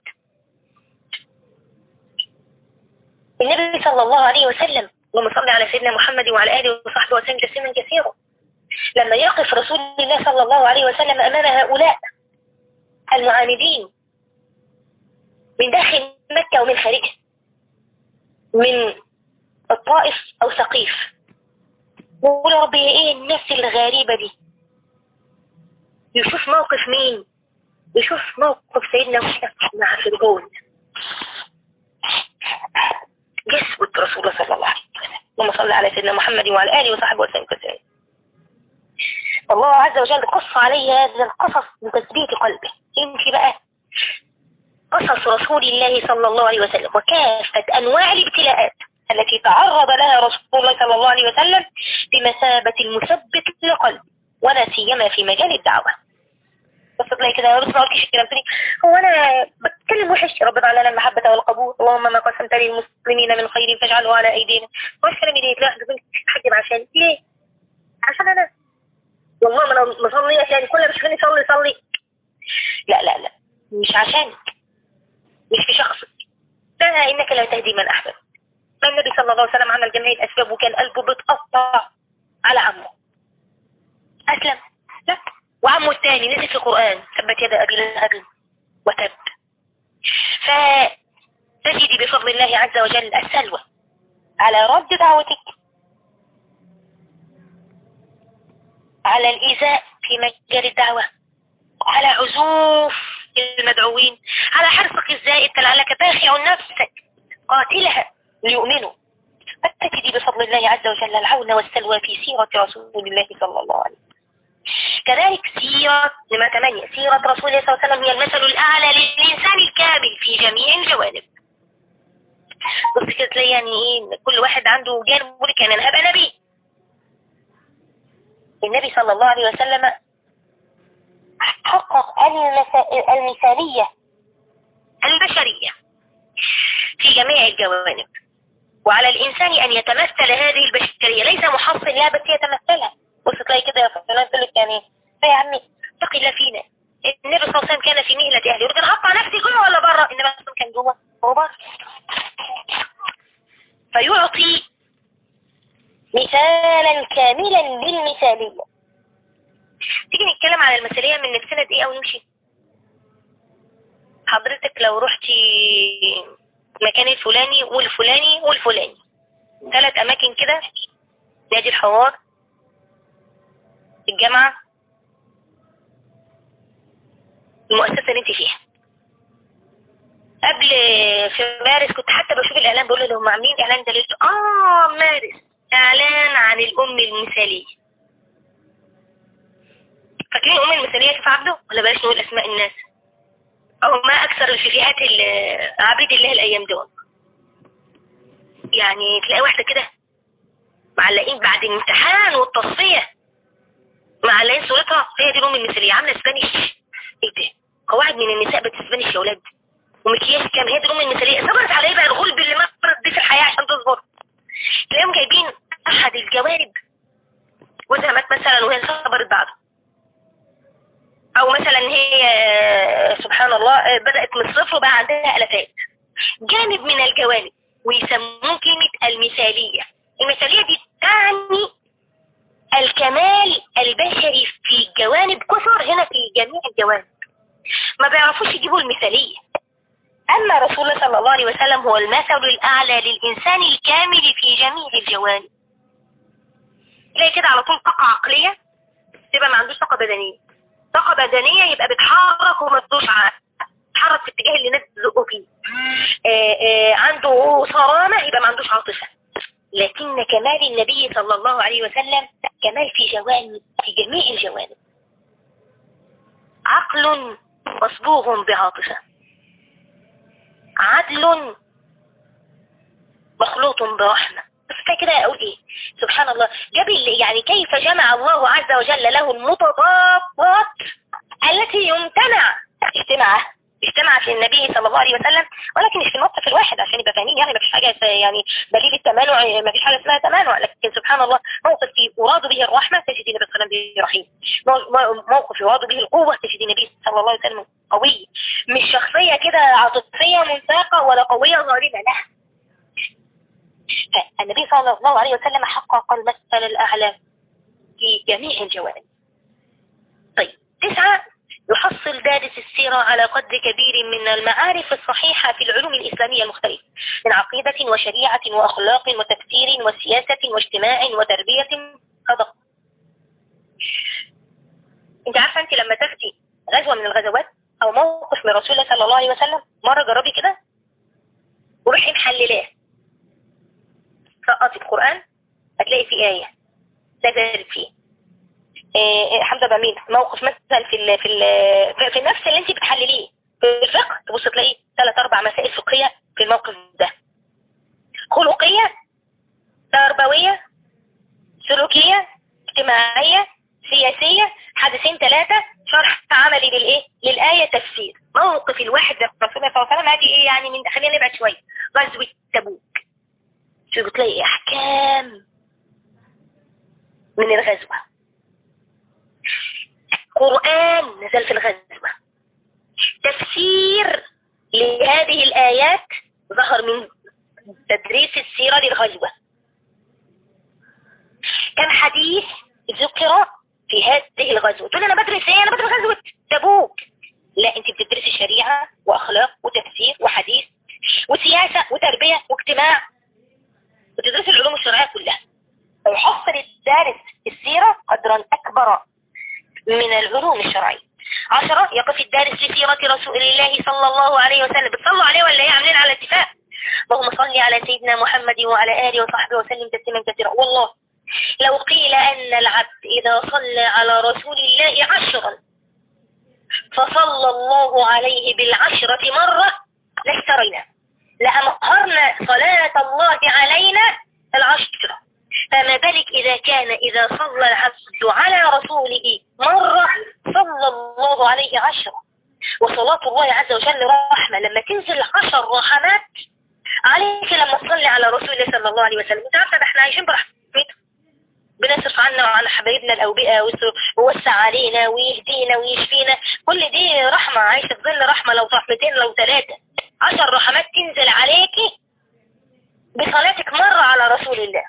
النبي صلى الله عليه وسلم اللهم صل على سيدنا محمد وعلى آله وصحبه وسلم تسليما كثيرا لما يقف رسول الله صلى الله عليه وسلم أمام هؤلاء المعاندين من داخل مكة ومن خارجها من الطائف أو سقيف بقول يا ربي ايه الناس الغريبة دي يشوف موقف مين يشوف موقف سيدنا موسى مع فرعون يثبت رسول الله صلى الله عليه وسلم اللهم صل على سيدنا محمد وعلى آله وصحبه وسلم كثيرا الله عز وجل قص علي هذا القصص بتثبيت قلبه انت بقى قصص رسول الله صلى الله عليه وسلم وكافة أنواع الابتلاءات التي تعرض لها رسول الله صلى الله عليه وسلم بمثابة المثبت للقلب ولا سيما في مجال الدعوة بس تلاقي كده بس ما قلتش الكلام تاني هو انا بتكلم وحش رب على المحبة والقبول اللهم ما قسمت للمسلمين من خير فاجعله على ايدينا هو الكلام ده لا حاجة عشان ليه عشان انا والله ما انا مصلي عشان كل ما تشوفني صلي صلي لا لا لا مش عشانك مش في شخصك لا إنك لا تهدي من أحبب النبي صلى الله عليه وسلم عمل جميع الأسباب وكان قلبه بتقطع على عمه أسلم لا وعمه الثاني نزل في القرآن ثبت يد أبي لهب وتب فتجد بفضل الله عز وجل السلوى على رد دعوتك على الإيذاء في مجال الدعوة على عزوف المدعوين على حرصك الزائد لعلك باخع نفسك قاتلها ليؤمنوا فتجدي بفضل الله عز وجل العون والسلوى في سيرة رسول الله صلى الله عليه وسلم كذلك سيرة لما ثمانية سيرة رسول الله صلى الله عليه وسلم هي المثل الأعلى للإنسان الكامل في جميع الجوانب بص كده تلاقي يعني ايه كل واحد عنده جانب يقول لك انا هبقى نبي النبي صلى الله عليه وسلم حقق المثالية البشرية في جميع الجوانب وعلى الإنسان أن يتمثل هذه البشرية ليس محصن لا بس يتمثلها بص تلاقي كده يا فلان تقول لك يعني يا عمي اتقي الله فينا النبي صلى الله عليه وسلم كان في مهلة أهله يقول أنا هقطع نفسي جوه ولا بره النبي صلى الله عليه وسلم كان جوه هو بره فيعطي مثالا كاملا للمثالية تيجي نتكلم على المثالية من نفسنا دقيقة ونمشي حضرتك لو رحتي مكان الفلاني والفلاني والفلاني ثلاث أماكن كده نادي الحوار الجامعة المؤسسة اللي انت فيها قبل في مارس كنت حتى بشوف الاعلان بقول لهم عاملين اعلان ده لقيت اه مارس اعلان عن الام المثاليه فاكرين الام المثاليه كيف عبده ولا بلاش نقول اسماء الناس او ما اكثر الفيديوهات عبيد الله الايام دول يعني تلاقي واحده كده معلقين بعد الامتحان والتصفيه معلقين صورتها هي دي الام المثاليه عامله اسبانيش ايه ده قواعد من النساء بتسبانيش يا ولاد ومكياج كام هي دي الام المثاليه صبرت على ايه بقى الغلب اللي مرت دي في الحياه عشان تصبر تلاقيهم جايبين احد الجوانب جوزها مات مثلا وهي صبرت بعده او مثلا هي سبحان الله بدات من الصفر وبقى عندها الافات جانب من الجوانب ويسموه كلمه المثاليه المثاليه دي تعني الكمال البشري في جوانب كثر هنا في جميع الجوانب ما بيعرفوش يجيبوا المثاليه أما رسول الله صلى الله عليه وسلم هو المثل الأعلى للإنسان الكامل في جميع الجوانب تلاقي كده على طول طاقة عقلية تبقى ما عندوش طاقة بدنية طاقة بدنية يبقى بيتحرك وما تدوش بيتحرك في اتجاه اللي الناس تزقه فيه آآ آآ عنده صرامة يبقى ما عندوش عاطفة لكن كمال النبي صلى الله عليه وسلم كمال في جوانب في جميع الجوانب عقل مصبوغ بعاطفة عدل مخلوط برحمة بس كده اقول ايه سبحان الله جاب يعني كيف جمع الله عز وجل له المتضادات التي يمتنع اجتماعها اجتمعت للنبي صلى الله عليه وسلم ولكن مش في الموقف الواحد عشان يبقى فاهمين يعني ما فيش حاجه يعني دليل التمانع ما فيش حاجه اسمها تمانع لكن سبحان الله موقف يراد به الرحمه تجد النبي صلى الله عليه وسلم رحيم موقف يراد به القوه تجد النبي صلى الله عليه وسلم قوي مش شخصيه كده عاطفيه منساقه ولا قويه ظالمه لا النبي صلى الله عليه وسلم حقق المثل الاعلى في جميع الجوانب طيب تسعه يحصل دارس السيرة على قدر كبير من المعارف الصحيحة في العلوم الإسلامية المختلفة من عقيدة وشريعة وأخلاق وتفسير وسياسة واجتماع وتربية صدق انت عارفة انت لما تاخدي غزوة من الغزوات او موقف من رسول الله صلى الله عليه وسلم مرة جربي كده وروحي محللاه سقطي القرآن هتلاقي في آية تجارب فيه حمزة بمين موقف مثلا في ال في ال في نفس اللي انت بتحلليه في الفقه تبص تلاقي ثلاث اربع مسائل فقهيه في الموقف ده خلقيه تربويه سلوكيه اجتماعيه سياسيه حدثين ثلاثه شرح عملي للايه للايه تفسير موقف الواحد ده رسول الله صلى الله عليه وسلم هاتي ايه يعني من خلينا نبعد شويه غزوه تبوك شو بتلاقي احكام من الغزوه قرآن نزل في الغزوة تفسير لهذه الآيات ظهر من تدريس السيرة للغزوة كم حديث ذكر في هذه الغزوة تقول أنا بدرس إيه أنا بدرس غزوة تبوك لا أنت بتدرسي شريعة وأخلاق وتفسير وحديث وسياسة وتربية واجتماع وتدرسي العلوم الشرعية كلها فيحصل الدارس السيرة قدرا أكبر من العلوم الشرعية عشرة يقف الدارس لسيرة رسول الله صلى الله عليه وسلم بتصلوا عليه ولا ايه عاملين على اتفاق اللهم صل على سيدنا محمد وعلى آله وصحبه وسلم تسليما كثيرا والله لو قيل أن العبد إذا صلى على رسول الله عشرا فصلى الله عليه بالعشرة مرة لاشترينا لأمهرنا صلاة الله علينا العشرة فما بالك إذا كان إذا صلى العبد على رسوله مرة صلى الله عليه عشرة وصلاة الله عز وجل رحمة لما تنزل عشر رحمات عليك لما تصلي على رسول الله صلى الله عليه وسلم انت عارفة احنا عايشين برحمته بنصرف عنا وعلى حبايبنا الأوبئة ويوسع علينا ويهدينا ويشفينا كل دي رحمة عايشة في ظل رحمة لو رحمتين لو ثلاثة عشر رحمات تنزل عليكي بصلاتك مرة على رسول الله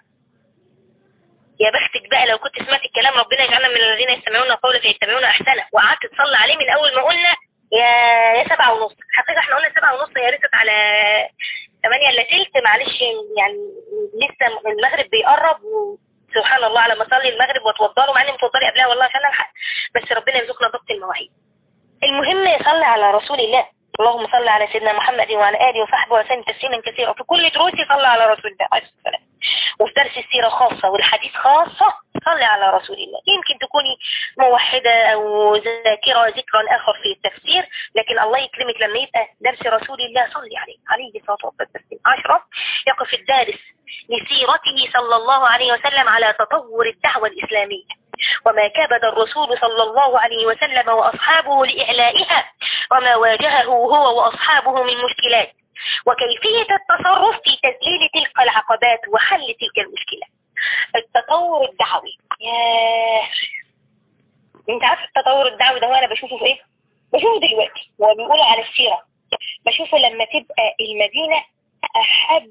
يا بختك بقى لو كنت سمعت الكلام ربنا يجعلنا من الذين يستمعون القول فيتبعون احسنه وقعدت تصلي عليه من اول ما قلنا يا يا سبعة ونص حقيقة احنا قلنا سبعة ونص يا ريتت على ثمانية الا تلت معلش يعني لسه المغرب بيقرب وسبحان الله على ما اصلي المغرب واتوضى له مع اني متوضى قبلها والله عشان الحق بس ربنا يرزقنا ضبط المواعيد المهم يصلي على رسول الله اللهم صل على سيدنا محمد وعلى اله وصحبه وسلم تسليما كثيرا في كل دروسي صلى على رسول الله عليه الصلاه والسلام وفي درس السيره خاصه والحديث خاصه صلي على رسول الله يمكن تكوني موحده او ذاكره ذكرا اخر في التفسير لكن الله يكرمك لما يبقى درس رسول الله صلي عليه عليه الصلاه والسلام عشرة يقف الدارس لسيرته صلى الله عليه وسلم على تطور الدعوه الاسلاميه وما كابد الرسول صلى الله عليه وسلم وأصحابه لإعلائها وما واجهه هو وأصحابه من مشكلات وكيفية التصرف في تذليل تلك العقبات وحل تلك المشكلات التطور الدعوي ياه انت عارف التطور الدعوي ده وانا بشوفه في ايه بشوفه دلوقتي هو بيقول على السيرة بشوفه لما تبقى المدينة احب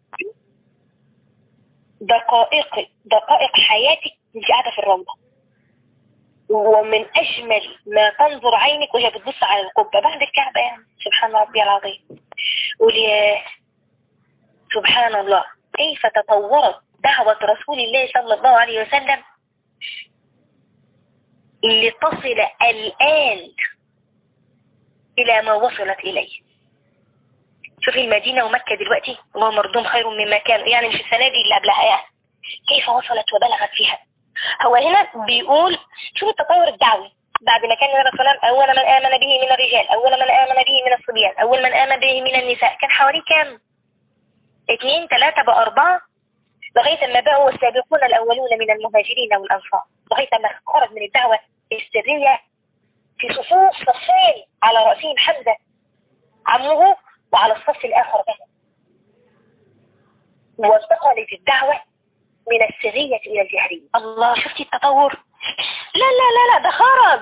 دقائق دقائق حياتك انت قاعدة في الروضة ومن أجمل ما تنظر عينك وهي بتبص على القبة بعد الكعبة يعني سبحان ربي العظيم قولي سبحان الله كيف تطورت دعوة رسول الله صلى الله عليه وسلم لتصل الآن إلى ما وصلت إليه شوفي المدينة ومكة دلوقتي اللهم مردهم خير مما كانوا يعني مش السنة دي اللي قبلها يعني كيف وصلت وبلغت فيها هو هنا بيقول شوف التطور الدعوي بعد ما كان النبي صلى الله عليه وسلم أول من آمن به من الرجال أول من آمن به من الصبيان أول من آمن به من النساء كان حوالي كام اثنين ثلاثة بأربعة لغاية ما بقوا السابقون الأولون من المهاجرين والأنصار لغاية ما خرج من الدعوة السرية في صفوف صفين على رأسهم حمزة عمه وعلى الصف الآخر بقى وانتقلت الدعوة من السرية إلى الجهرية الله شفتي التطور لا لا لا لا ده خرج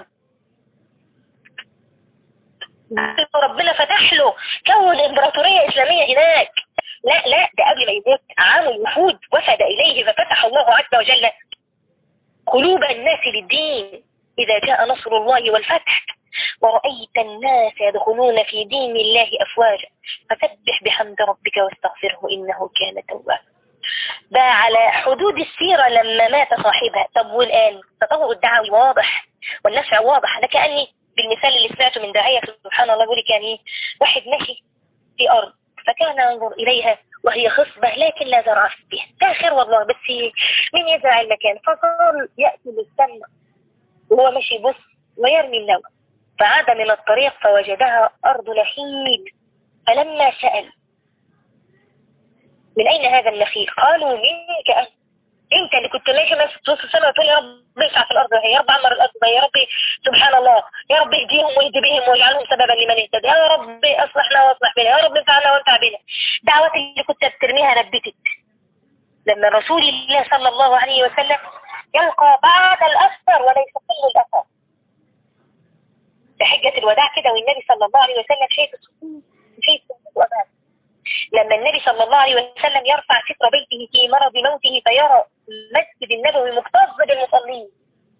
ربنا فتح له كون امبراطورية إسلامية هناك لا لا ده قبل ما يموت عام الوفود وفد إليه ففتح الله عز وجل قلوب الناس للدين إذا جاء نصر الله والفتح ورأيت الناس يدخلون في دين الله أفواجا فسبح بحمد ربك واستغفره إنه كان توابا ده على حدود السيرة لما مات صاحبها طب والآن التطور الدعوي واضح والنفع واضح ده كأني بالمثال اللي سمعته من داعية سبحان الله يقول كان ايه واحد ماشي في أرض فكان ينظر إليها وهي خصبة لكن لا زرع فيها ده خير والله بس مين يزرع المكان فصار يأتي بالسمة وهو ماشي يبص ويرمي النوى فعاد من الطريق فوجدها أرض نحيب فلما سأل من أين هذا النخيل قالوا منك أنت انت اللي كنت ماشي ماشي في وسط السماء وتقول يا رب اسعى في الارض يا رب عمر الارض يا رب سبحان الله يا رب اهديهم واهد بهم واجعلهم سببا لمن اهتدى يا رب اصلحنا واصلح بنا يا رب انفعنا وانفع بنا دعوات اللي كنت بترميها نبتت لما رسول الله صلى الله عليه وسلم يلقى بعد الاثر وليس كل الاثر في حجة الوداع كده والنبي صلى الله عليه وسلم شايف السكون شايف السكون امامه لما النبي صلى الله عليه وسلم يرفع ستر بيته في مرض موته فيرى المسجد النبوي مكتظ بالمصلين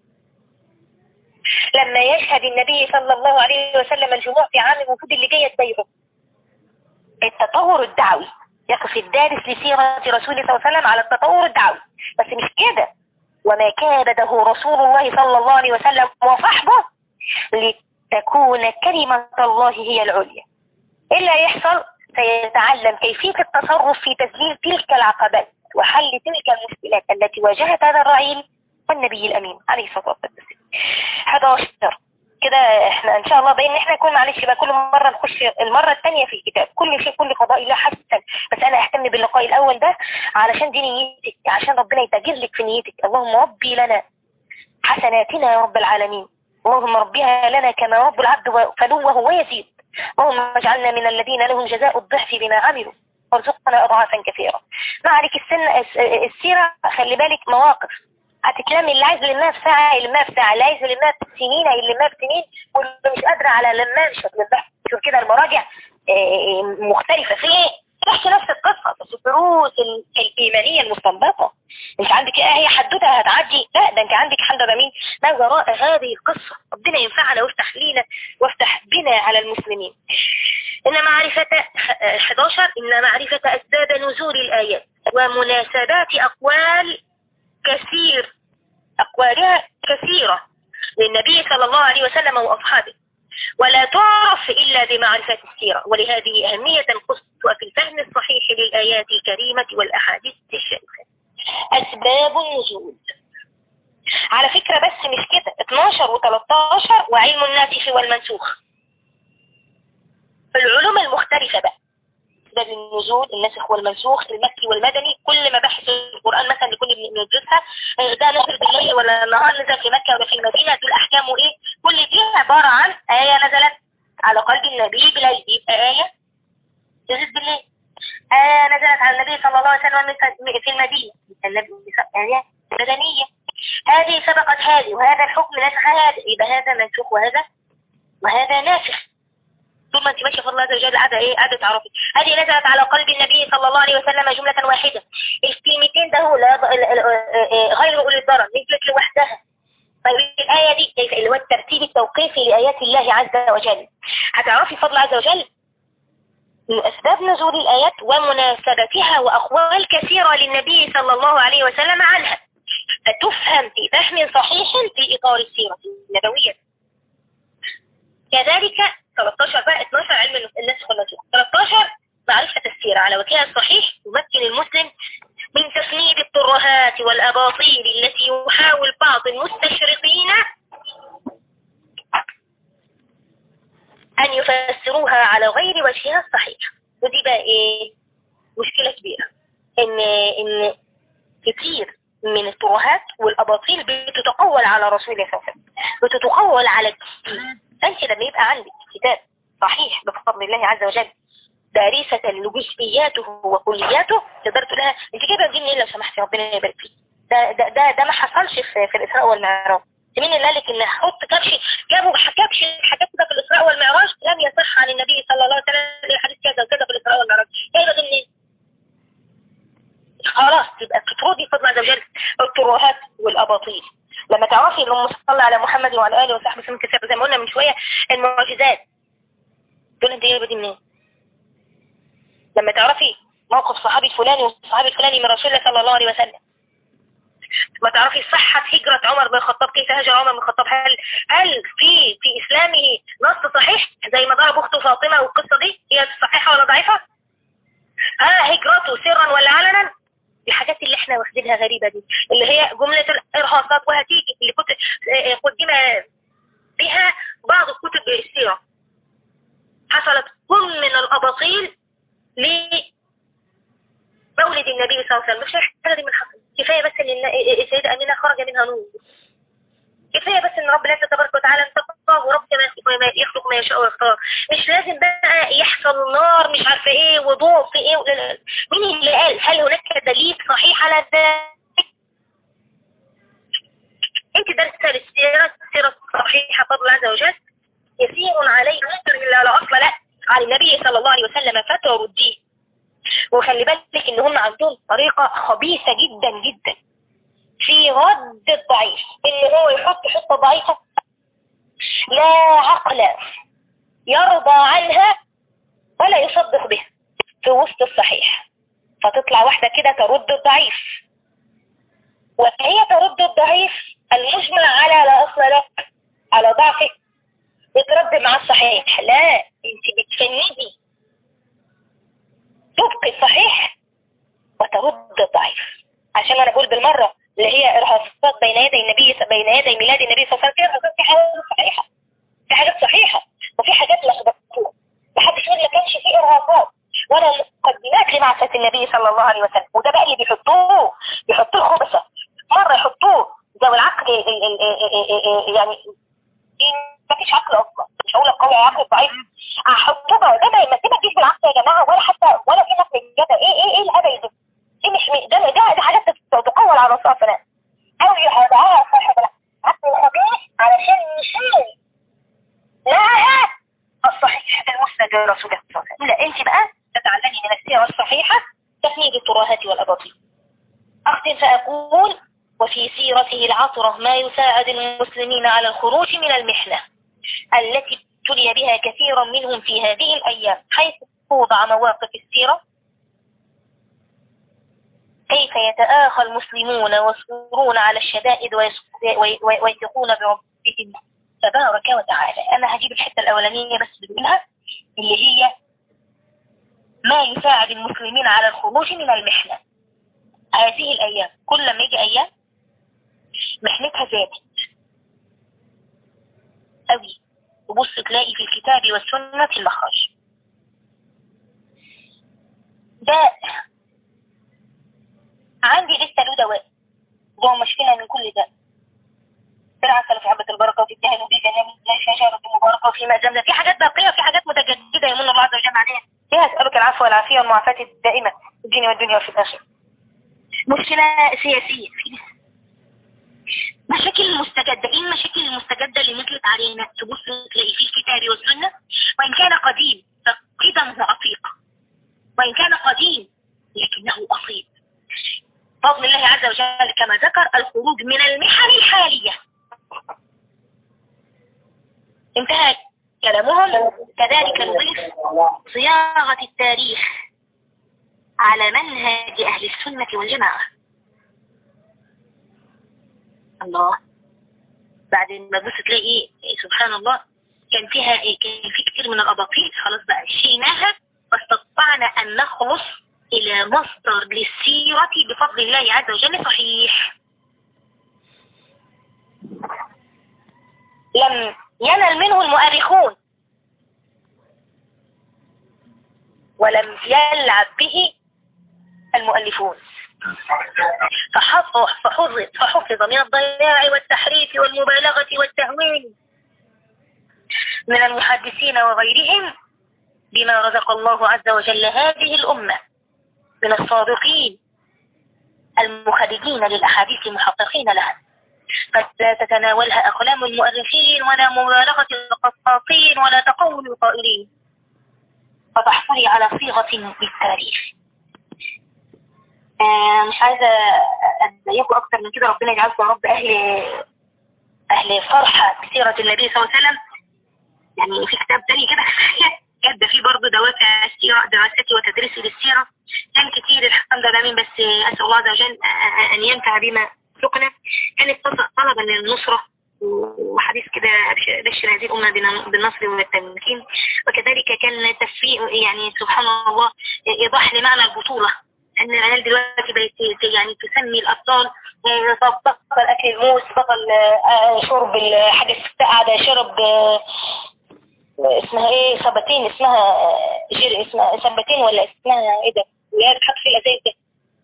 لما يشهد النبي صلى الله عليه وسلم الجموع في عام الوفود اللي جايه تبايعه التطور الدعوي يقف الدارس لسيرة رسول الله صلى الله عليه وسلم على التطور الدعوي بس مش كده وما كابده رسول الله صلى الله عليه وسلم وصحبه لتكون كلمة الله هي العليا إيه اللي هيحصل سيتعلم كيفية التصرف في تذليل تلك العقبات وحل تلك المشكلات التي واجهت هذا الرعيل والنبي الأمين عليه الصلاة والسلام 11 كده احنا ان شاء الله باين ان احنا نكون معلش بقى كل مره نخش المره الثانيه في الكتاب كل شيء كل قضاء الله حسن بس انا اهتم باللقاء الاول ده علشان دي نيتك عشان ربنا يتاجر لك في نيتك اللهم ربي لنا حسناتنا يا رب العالمين اللهم ربها لنا كما رب العبد فلوه ويزيد اللهم اجعلنا من الذين لهم جزاء الضعف بما عملوا وارزقنا اضعافا كثيرة ما عليك السنة السيرة خلي بالك مواقف هتتلمي اللي عايز يلمها في ساعة يلمها في ساعة اللي عايز يلمها في سنين هيلمها في سنين واللي مش قادرة على لمها مش هتلمها شوف كده المراجع مختلفة في ايه؟ تحكي نفس القصة بس الدروس الإيمانية المستنبطة انت عندك ايه هي حدوتة هتعدي لا ده انت عندك حمد مين ما وراء هذه القصة ربنا ينفعنا وافتح لينا وافتح بنا على المسلمين إن معرفة 11 إن معرفة أسباب نزول الآيات ومناسبات أقوال كثير أقوالها كثيرة للنبي صلى الله عليه وسلم وأصحابه ولا تعرف إلا بمعرفة السيرة ولهذه أهمية قصوى في الفهم الصحيح للآيات الكريمة والأحاديث الشريفة أسباب النزول على فكرة بس مش كده 12 و13 وعلم الناسخ والمنسوخ العلوم المختلفة بقى باب النزول الناسخ والمنسوخ المكي والمدني كل مباحث القرآن مثلا اللي كنا بندرسها ده نزل بالليل ولا النهار نزل في مكة ولا في المدينة دول أحكامه إيه كل دي عبارة عن آية نزلت على قلب النبي بليل يبقى آية نزلت بالليل آية نزلت على النبي صلى الله عليه وسلم في المدينة النبي آية مدنية هذه سبقت هذه وهذا الحكم نسخ هذا يبقى هذا منسوخ وهذا وهذا ناسخ طول ما انت ماشيه في الله عز وجل قاعده ايه قاعده تعرفي هذه نزلت على قلب النبي صلى الله عليه وسلم جمله واحده الكلمتين ده هو لا غير اولي الضرر نزلت لوحدها طيب الايه دي اللي هو الترتيب التوقيفي لايات الله عز وجل هتعرفي فضل عز وجل من أسباب نزول الآيات ومناسبتها وأقوال كثيرة للنبي صلى الله عليه وسلم عنها فتفهم في فهم صحيح في إطار السيرة النبوية كذلك 13 بقى 12 علم النسخ والنسوخ 13 معرفة السيرة على وجهها الصحيح يمكن المسلم من تفنيد الترهات والأباطيل التي يحاول بعض المستشرقين أن يفسروها على غير وجهها الصحيح ودي بقى إيه مشكلة كبيرة إن إن كتير من الترهات والأباطيل بتتقول على رسول الله صلى الله عليه وسلم بتتقول على الدين فأنت لما يبقى عندك كتاب صحيح بفضل الله عز وجل دارسة لجزئياته وكلياته تقدر تقول لها انت جايبه دي منين لو سمحتي ربنا يبارك فيك ده ده ده, ده ما حصلش في, في الاسراء والمعراج مين اللي قال لك ان احط كبش جابوا كبش حاجات كده في الاسراء والمعراج لم يصح عن النبي صلى الله عليه وسلم الحديث كذا وكذا في الاسراء والمعراج جايبه دي منين خلاص يبقى تطردي فضل عز وجل الترهات والاباطيل لما تعرفي اللهم صل على محمد وعلى اله وصحبه وسلم كتاب زي ما قلنا من شويه المعجزات دول انت جايبه دي منين لما تعرفي موقف صحابي الفلاني والصحابي الفلاني من رسول الله صلى الله عليه وسلم ما تعرفي صحة هجرة عمر بن الخطاب كيف هاجر عمر بن الخطاب هل هل في في إسلامه نص صحيح زي ما ضرب أخته فاطمة والقصة دي هي صحيحة ولا ضعيفة؟ ها هجرته سرا ولا علنا؟ الحاجات اللي احنا واخدينها غريبة دي اللي هي جملة الإرهاصات وهتيجي اللي كنت قدم بها بعض الكتب السيرة حصلت كم من الأباطيل لمولد النبي صلى الله عليه وسلم مش الحاجة دي من حصل كفاية بس ان السيدة أمينة خرج منها نور كفاية بس ان رب العزة تبارك وتعالى انتقى ورب ما يخلق ما يشاء ويختار مش لازم بقى يحصل نار مش عارفة ايه وضوء في ايه مين اللي قال هل هناك دليل صحيح على ذلك انت درست السيرة السيرة الصحيحة فضل عز وجل يسير عليه لا لا أصل لا عن النبي صلى الله عليه وسلم فترديه وخلي بالك ان هم عندهم طريقة خبيثة جدا جدا في رد الضعيف ان هو يحط حتة ضعيفة لا عقل يرضى عنها ولا يصدق بها في وسط الصحيح فتطلع واحدة كده ترد الضعيف وهي ترد الضعيف المجمع على لا أصل له على ضعفه بترد مع الصحيح لا انت بتفندي تبقي الصحيح وترد الضعيف عشان انا بقول بالمرة اللي هي ارهاصات بين يدي النبي بين يدي ميلاد النبي صلى الله عليه وسلم في ارهاصات في حاجات صحيحة في حاجات صحيحة وفي حاجات لخبطوها محدش يقول لك كانش في ارهاصات ولا مقدمات لمعرفة النبي صلى الله عليه وسلم وده بقى اللي بيحطوه بيحطوه خبثة مرة يحطوه ذوي العقل يعني ما فيش عقل اصلا مش هقول لك قوي عقل ضعيف احطوه بقى ده ما ده ما تجيش بالعقل يا جماعه ولا حتى ولا في ناس من ايه ايه ايه الهبل ده دي مش ده ده دي حاجات تقول على صافنا او يحطها صاحب العقل الخبيث علشان يشيل لها الصحيح المسند للرسول صلى الله عليه وسلم لا انت بقى تتعلمي من السيره الصحيحه تفنيد التراهات والاباطيل اختم فاقول وفي سيرته العطرة ما يساعد المسلمين على الخروج من المحنة التي ابتلي بها كثيرا منهم في هذه الأيام حيث توضع مواقف السيرة كيف يتآخى المسلمون ويصبرون على الشدائد ويثقون بربهم تبارك وتعالى أنا هجيب الحتة الأولانية بس بقولها اللي هي ما يساعد المسلمين على الخروج من المحنة هذه الأيام كل ما يجي أيام محنتها زادت قوي وبص تلاقي في الكتاب والسنة المخرج داء عندي لسه له دواء ده مشكلة من كل داء ترعى في حبة البركة وفي الدهن وفي جنام لا شجرة المباركة وفي مأزمنا في حاجات باقية وفي حاجات متجددة يمن الله عز وجل عليها فيها أسألك العفو والعافية والمعافاة الدائمة في الدين والدنيا وفي الآخرة مشكلة سياسية في مشاكل المستجدة ايه المشاكل المستجدة اللي نزلت علينا تبص تلاقي في الكتاب والسنة وان كان قديم فقدمه عتيق وان كان قديم لكنه اصيل فضل الله عز وجل كما ذكر الخروج من المحن الحالية انتهى كلامهم كذلك نضيف صياغة التاريخ على منهج أهل السنة والجماعة الله بعد ما تبص تلاقي سبحان الله كان فيها كان في كتير من الاباطيل خلاص بقى شيناها واستطعنا ان نخلص الى مصدر للسيرة بفضل الله عز وجل صحيح لم ينل منه المؤرخون ولم يلعب به المؤلفون فحفظ فحفظ من الضياع والتحريف والمبالغة والتهوين من المحدثين وغيرهم بما رزق الله عز وجل هذه الأمة من الصادقين المخرجين للأحاديث المحققين لها فلا تتناولها أقلام المؤرخين ولا مبالغة القصاصين ولا تقول القائلين فتحصلي على صيغة للتاريخ آه مش عايزة أضايقكم أكتر من كده ربنا يجعلكم يا رب أهل أهل فرحة بسيرة النبي صلى الله عليه وسلم يعني في كتاب تاني كده كاتبة فيه برضه دوافع السيرة دراستي وتدريسي للسيرة كان كتير الحمد لله بس أسأل الله عز وجل أن ينفع بما سقنا كانت طلبا للنصرة وحديث كده بشر هذه الأمة بالنصر والتمكين وكذلك كان تفريق يعني سبحان الله إيضاح لمعنى البطولة ان العيال دلوقتي بقت يعني تسمي الابطال بطل اكل الموس بطل شرب الحاجه الساقعه شرب اسمها ايه سبتين اسمها جير اسمها سبتين ولا اسمها ايه ده اللي هي بتحط في الازايز ده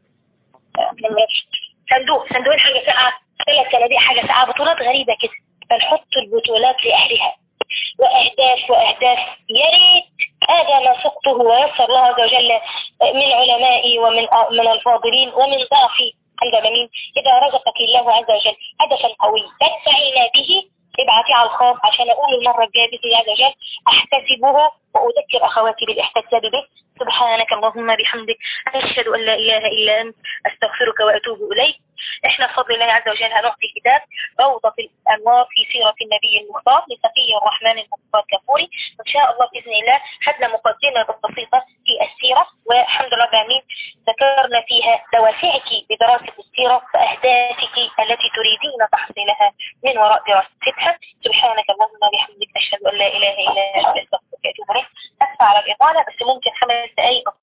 صندوق صندوق حاجه ساقعه ثلاث صناديق حاجه ساقعه بطولات غريبه كده فنحط البطولات لاهلها واهداف واهداف يا ريت هذا ما سقته ويسر الله عز وجل من علمائي ومن من الفاضلين ومن ضعفي عند مين إذا رزقك الله عز وجل هدفا قوي تدفعين به ابعتي على الخاص عشان أقول المرة الجاية بإذن الله عز وجل أحتسبه وأذكر أخواتي بالاحتساب به سبحانك اللهم بحمدك أشهد أن لا إله إلا أنت أستغفرك وأتوب إليك إحنا بفضل الله عز وجل هنعطي كتاب روضة الأنوار في سيرة النبي المختار لسقي الرحمن المختار كفوري إن شاء الله بإذن الله خدنا مقدمة بسيطة في السيرة والحمد لله العالمين ذكرنا فيها دوافعك بدراسة السيرة وأهدافك التي تريدين تحصيلها من وراء دراستها سبحانك اللهم بحمدك أشهد أن لا إله إلا أنت أستغفرك وأتوب إليك أسفع على الإطالة بس ممكن خمس دقائق